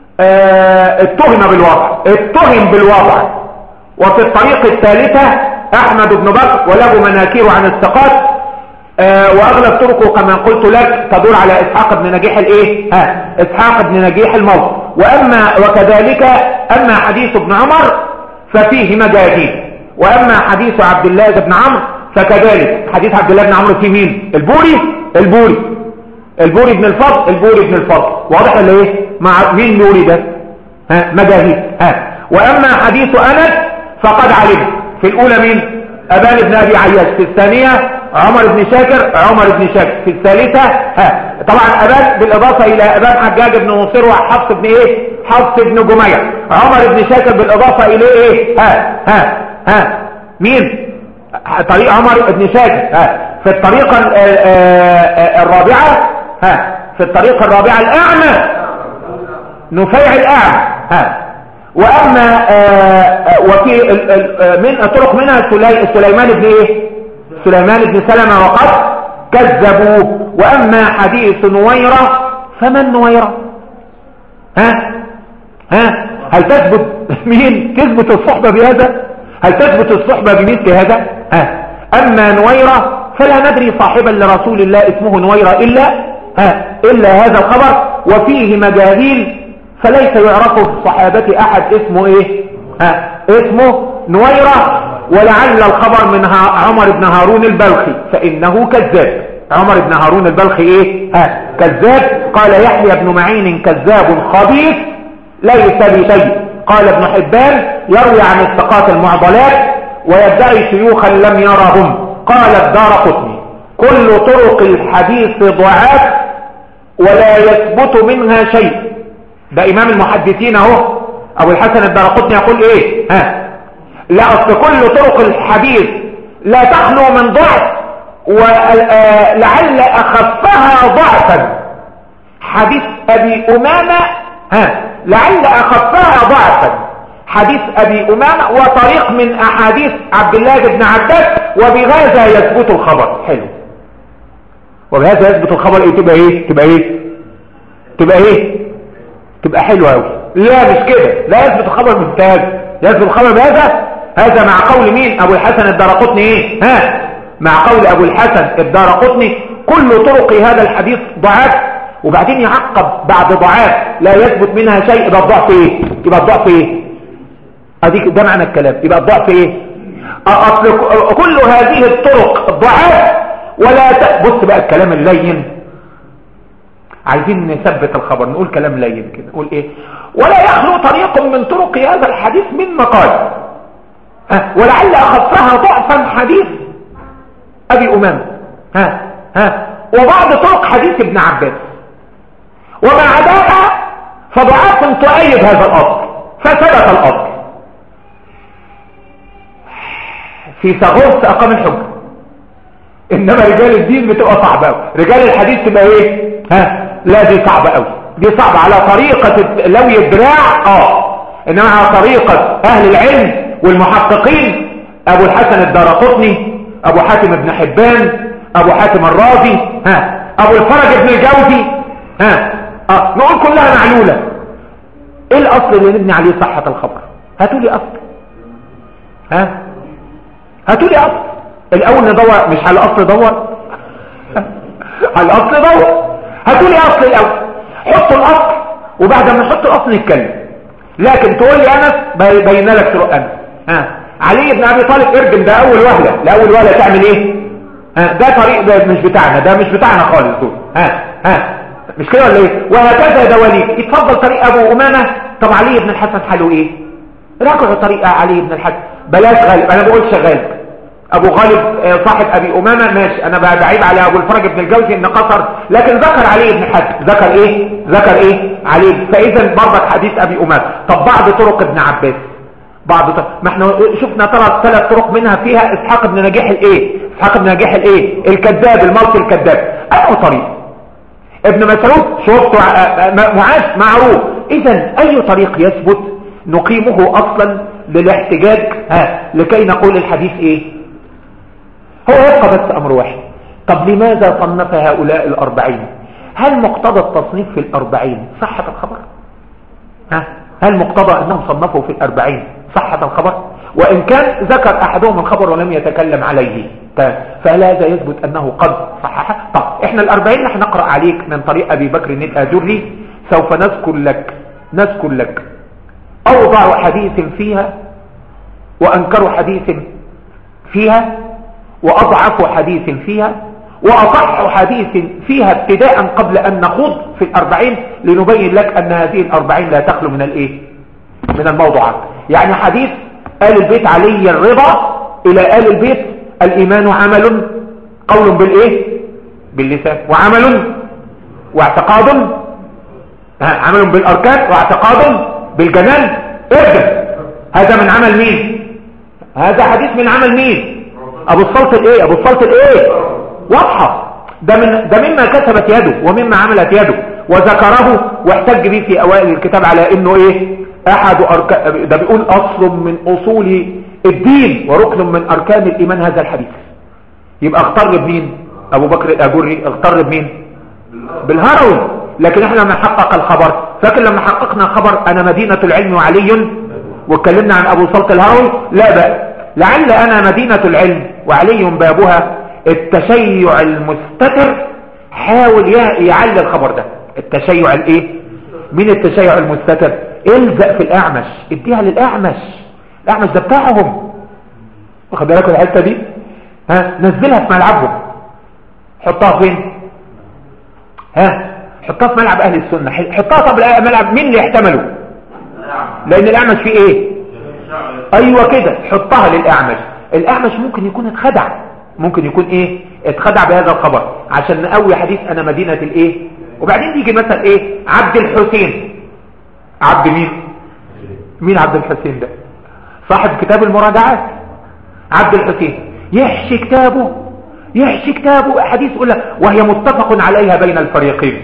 اتهم بالوضع اتهم بالوضع وفي الطريق الثالثة احمد بن بكر وله مناكير عن الثقات واغلب طرقه كما قلت لك تدور على اسحاق بن نجيح الايه ها اسحاق بن نجيح الموت واما وكذلك اما حديث ابن عمر ففيه مجاهيل واما حديث عبد الله بن عمرو فكذلك حديث عبد الله بن عمرو في مين البوري البوري البوري بن الفضل البوري بن الفضل واضح ولا ايه مع مين بوري ده ها مجاهيل ها واما حديث انس فقد علم في الاولى مين ابان بن ابي عياش في الثانيه عمر بن شاكر عمر بن شاكر في الثالثه ها طبعا ابان بالاضافه الى ابان حجاج بن منصور وحفص بن ايه حفص بن جميع عمر بن شاكر بالاضافه الى ايه ها ها ها مين طريق عمر بن شاكر ها في الطريقة الرابعة ها في الطريقة الرابعة الأعمى نفيع الأعمى ها وأما وفي من طرق منها سليمان بن إيه سليمان بن سلمة وقد كذبوه وأما حديث نويرة فمن نويرة ها ها هل تثبت مين تثبت الصحبة بهذا هل تثبت الصحبة بمثل هذا ها أما نويرة فلا ندري صاحبا لرسول الله اسمه نويرة إلا ها إلا هذا الخبر وفيه مجاهيل فليس يعرف في الصحابة أحد اسمه إيه ها اسمه نويرة ولعل الخبر من عمر بن هارون البلخي فإنه كذاب عمر بن هارون البلخي إيه ها كذاب قال يحيى بن معين كذاب خبيث ليس بشيء قال ابن حبان يروي عن الثقات المعضلات ويدعي شيوخا لم يرهم قال الدار قطني كل طرق الحديث ضعاف ولا يثبت منها شيء ده امام المحدثين اهو ابو الحسن الدار قطني يقول ايه ها لا اصل كل طرق الحديث لا تخلو من ضعف ولعل اخفها ضعفا حديث ابي امامه ها لعل أخفها ضعفا حديث أبي أمامة وطريق من أحاديث عبد الله بن عباس وبهذا يثبت الخبر حلو وبهذا يثبت الخبر ايه تبقى ايه تبقى ايه تبقى ايه تبقى حلوة قوي لا مش كده لا يثبت الخبر بهذا يثبت الخبر بهذا هذا مع قول مين ابو الحسن الدارقطني ايه ها مع قول ابو الحسن الدارقطني كل طرق هذا الحديث ضعاف وبعدين يعقب بعد ضعاف لا يثبت منها شيء يبقى الضعف ايه يبقى الضعف ايه اديك ده معنى الكلام يبقى الضعف ايه اصل كل هذه الطرق ضعاف ولا ت... بص بقى الكلام اللين عايزين نثبت الخبر نقول كلام لين كده نقول ايه ولا يخلو طريق من طرق هذا الحديث من مقال ها ولعل اخفها ضعفا حديث ابي امامه ها ها وبعض طرق حديث ابن عباس ومع ذلك فضعاف تؤيد هذا الأصل فثبت الأصل في ثغورس أقام الحكم إنما رجال الدين بتبقى صعبة أوي رجال الحديث تبقى إيه ها لا دي صعبة أوي دي صعبة على طريقة لوي الدراع آه إنما على طريقة أهل العلم والمحققين أبو الحسن الدارقطني أبو حاتم بن حبان أبو حاتم الرازي ها أبو الفرج بن الجوزي ها آه. نقول كلها معلولة إيه الأصل اللي نبني عليه صحة الخبر هاتوا لي أصل ها هاتوا لي أصل الأول ندور مش على أصل دور على الأصل دور هاتوا لي أصل الأول حطوا الأصل وبعد ما نحط الأصل نتكلم لكن تقول لي أنس بين لك شروط أنس ها علي بن أبي طالب ارجم ده أول وهلة لأول وهلة تعمل إيه ها ده طريق ده مش بتاعنا ده مش بتاعنا خالص دول ها ها مش كده ولا ايه وهكذا دواليك يتفضل طريق ابو امامه طب علي بن الحسن حاله ايه راجعوا طريق علي بن الحسن بلاش غالب انا بقولش غالب ابو غالب آه، صاحب ابي امامه ماشي انا بعيب على ابو الفرج بن الجوزي ان قصر لكن ذكر علي بن الحسن ذكر ايه ذكر ايه علي فاذا برضك حديث ابي امامه طب بعض طرق ابن عباس بعض طرق ما احنا شفنا ترى ثلاث طرق منها فيها اسحاق بن نجيح الايه اسحاق بن نجيح الايه الكذاب الموت الكذاب اي طريق ابن مسعود شفته معاش معروف اذا اي طريق يثبت نقيمه اصلا للاحتجاج ها لكي نقول الحديث ايه هو يبقى بس امر واحد طب لماذا صنف هؤلاء الاربعين هل مقتضى التصنيف في الاربعين صحة الخبر ها هل مقتضى انهم صنفوا في الاربعين صحة الخبر وان كان ذكر احدهم الخبر ولم يتكلم عليه فهل هذا يثبت انه قد صححه طب احنا الاربعين نحن نقرأ عليك من طريق ابي بكر الاجري سوف نذكر لك نذكر لك اوضع حديث فيها وانكر حديث فيها واضعف حديث فيها واصح حديث فيها ابتداء قبل ان نخوض في الاربعين لنبين لك ان هذه الاربعين لا تخلو من الايه من الموضوعات يعني حديث آل البيت علي الرضا الى آل البيت الايمان عمل قول بالايه باللسان وعمل واعتقاد عمل بالاركان واعتقاد بالجنان ارجع هذا من عمل مين هذا حديث من عمل مين ابو الصلت الايه ابو الصلت الايه واضحه ده من ده مما كتبت يده ومما عملت يده وذكره واحتج به في اوائل الكتاب على انه ايه احد اركان ده بيقول اصل من اصول الدين وركن من اركان الايمان هذا الحديث يبقى اختار بمين ابو بكر الاجري اختار بمين بالهروي لكن احنا لما نحقق الخبر فاكر لما حققنا خبر انا مدينة العلم وعلي واتكلمنا عن ابو صلت الهروي لا بقى لعل انا مدينة العلم وعلي بابها التشيع المستتر حاول يعلي الخبر ده التشيع الايه مين التشيع المستتر الزق في الاعمش اديها للاعمش الاعمش ده بتاعهم واخد بالك الحته دي ها نزلها في ملعبهم حطها فين ها حطها في ملعب اهل السنه حطها طب ملعب مين اللي يحتمله لان الاعمش فيه ايه ايوه كده حطها للاعمش الاعمش ممكن يكون اتخدع ممكن يكون ايه اتخدع بهذا الخبر عشان نقوي حديث انا مدينة الايه وبعدين يجي مثلا ايه عبد الحسين عبد مين مين عبد الحسين ده صاحب كتاب المراجعات عبد الحسين يحشي كتابه يحشي كتابه حديث يقول لك وهي متفق عليها بين الفريقين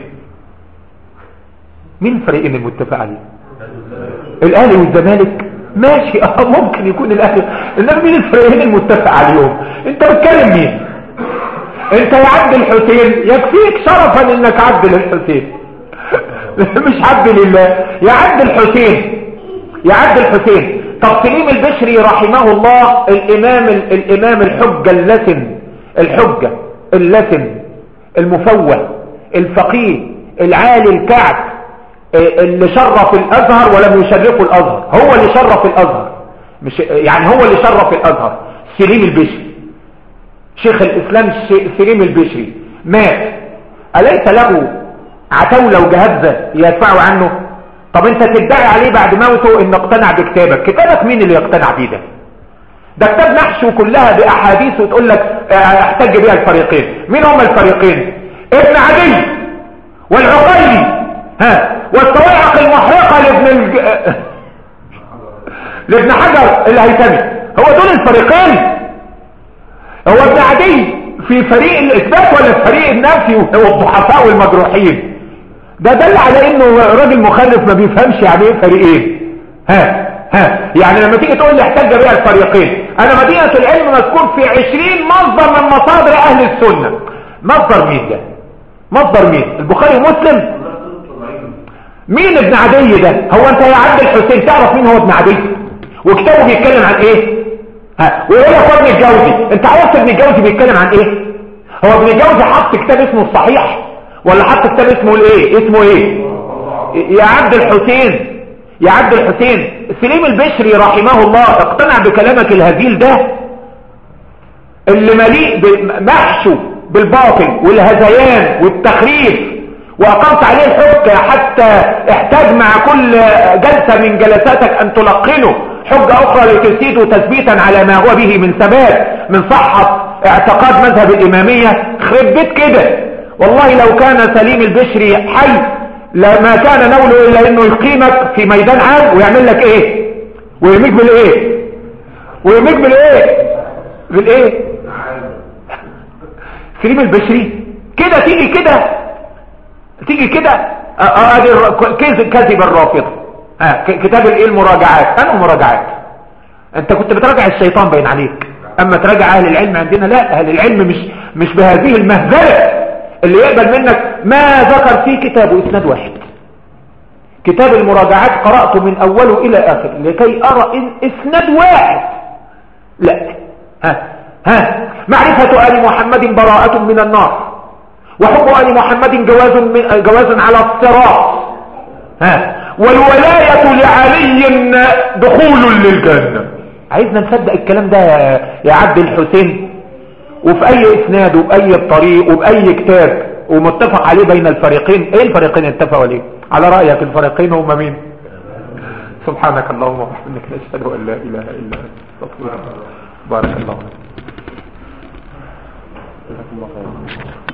مين الفريقين المتفق عليه الاهلي والزمالك ماشي اه ممكن يكون الاهلي انما مين الفريقين المتفق عليهم انت بتكلم مين انت يا عبد الحسين يكفيك شرفا انك عبد للحسين مش عبد لله يا عبد الحسين يا عبد الحسين طب سليم البشري رحمه الله الامام الامام الحجة اللسن الحجة اللسن المفوه الفقيه العالي الكعب اللي شرف الازهر ولم يشرفه الازهر هو اللي شرف الازهر مش يعني هو اللي شرف الازهر سليم البشري شيخ الاسلام سليم البشري مات اليس له عتاولة وجهزة يدفعوا عنه طب انت تدعي عليه بعد موته انه اقتنع بكتابك كتابك مين اللي يقتنع بيه ده ده كتاب نحشو كلها باحاديث وتقول لك احتج بها الفريقين مين هم الفريقين ابن عدي والعقيلي ها والصواعق المحرقة لابن الج... لابن حجر الهيثمي هو دول الفريقين هو ابن عدي في فريق الاثبات ولا في فريق النفي والضحفاء والمجروحين ده دل على انه راجل مخلف ما بيفهمش يعني ايه فريقين ها ها يعني لما تيجي تقول لي احتج بها الفريقين انا مدينة العلم مذكور في عشرين مصدر من مصادر اهل السنة مصدر مين ده مصدر مين البخاري ومسلم مين ابن عدي ده هو انت يا عبد الحسين تعرف مين هو ابن عدي وكتابه بيتكلم عن ايه ها ويقول لك ابن الجوزي انت عرفت ابن الجوزي بيتكلم عن ايه هو ابن الجوزي حط كتاب اسمه الصحيح ولا حط كتاب اسمه الايه اسمه ايه يا عبد الحسين يا عبد الحسين سليم البشري رحمه الله اقتنع بكلامك الهزيل ده اللي مليء محشو بالباطل والهذيان والتخريف واقمت عليه الحجة حتى احتاج مع كل جلسة من جلساتك ان تلقنه حجة اخرى لتسيده تثبيتا على ما هو به من ثبات من صحة اعتقاد مذهب الامامية خرب كده والله لو كان سليم البشري حي لما كان نوله الا انه يقيمك في ميدان عام ويعمل لك ايه ويرميك بالايه ويرميك بالايه بالايه سليم البشري كده تيجي كده تيجي كده ادي كذب الرافضه اه كتاب الايه المراجعات انا مراجعات انت كنت بتراجع الشيطان باين عليك اما تراجع اهل العلم عندنا لا اهل العلم مش مش بهذه المهزله اللي يقبل منك ما ذكر فيه كتابه اسناد واحد كتاب المراجعات قرأته من اوله الى اخر لكي ارى اسناد واحد لا ها ها معرفة آل محمد براءة من النار وحب آل محمد جواز, من جواز على الصراط ها والولاية لعلي دخول للجنة عايزنا نصدق الكلام ده يا عبد الحسين وفي اي اسناد وباي طريق وباي كتاب ومتفق عليه بين الفريقين ايه الفريقين اتفقوا عليه على رأيك الفريقين هم مين سبحانك اللهم وبحمدك نشهد ان لا اله الا انت بارك الله فيك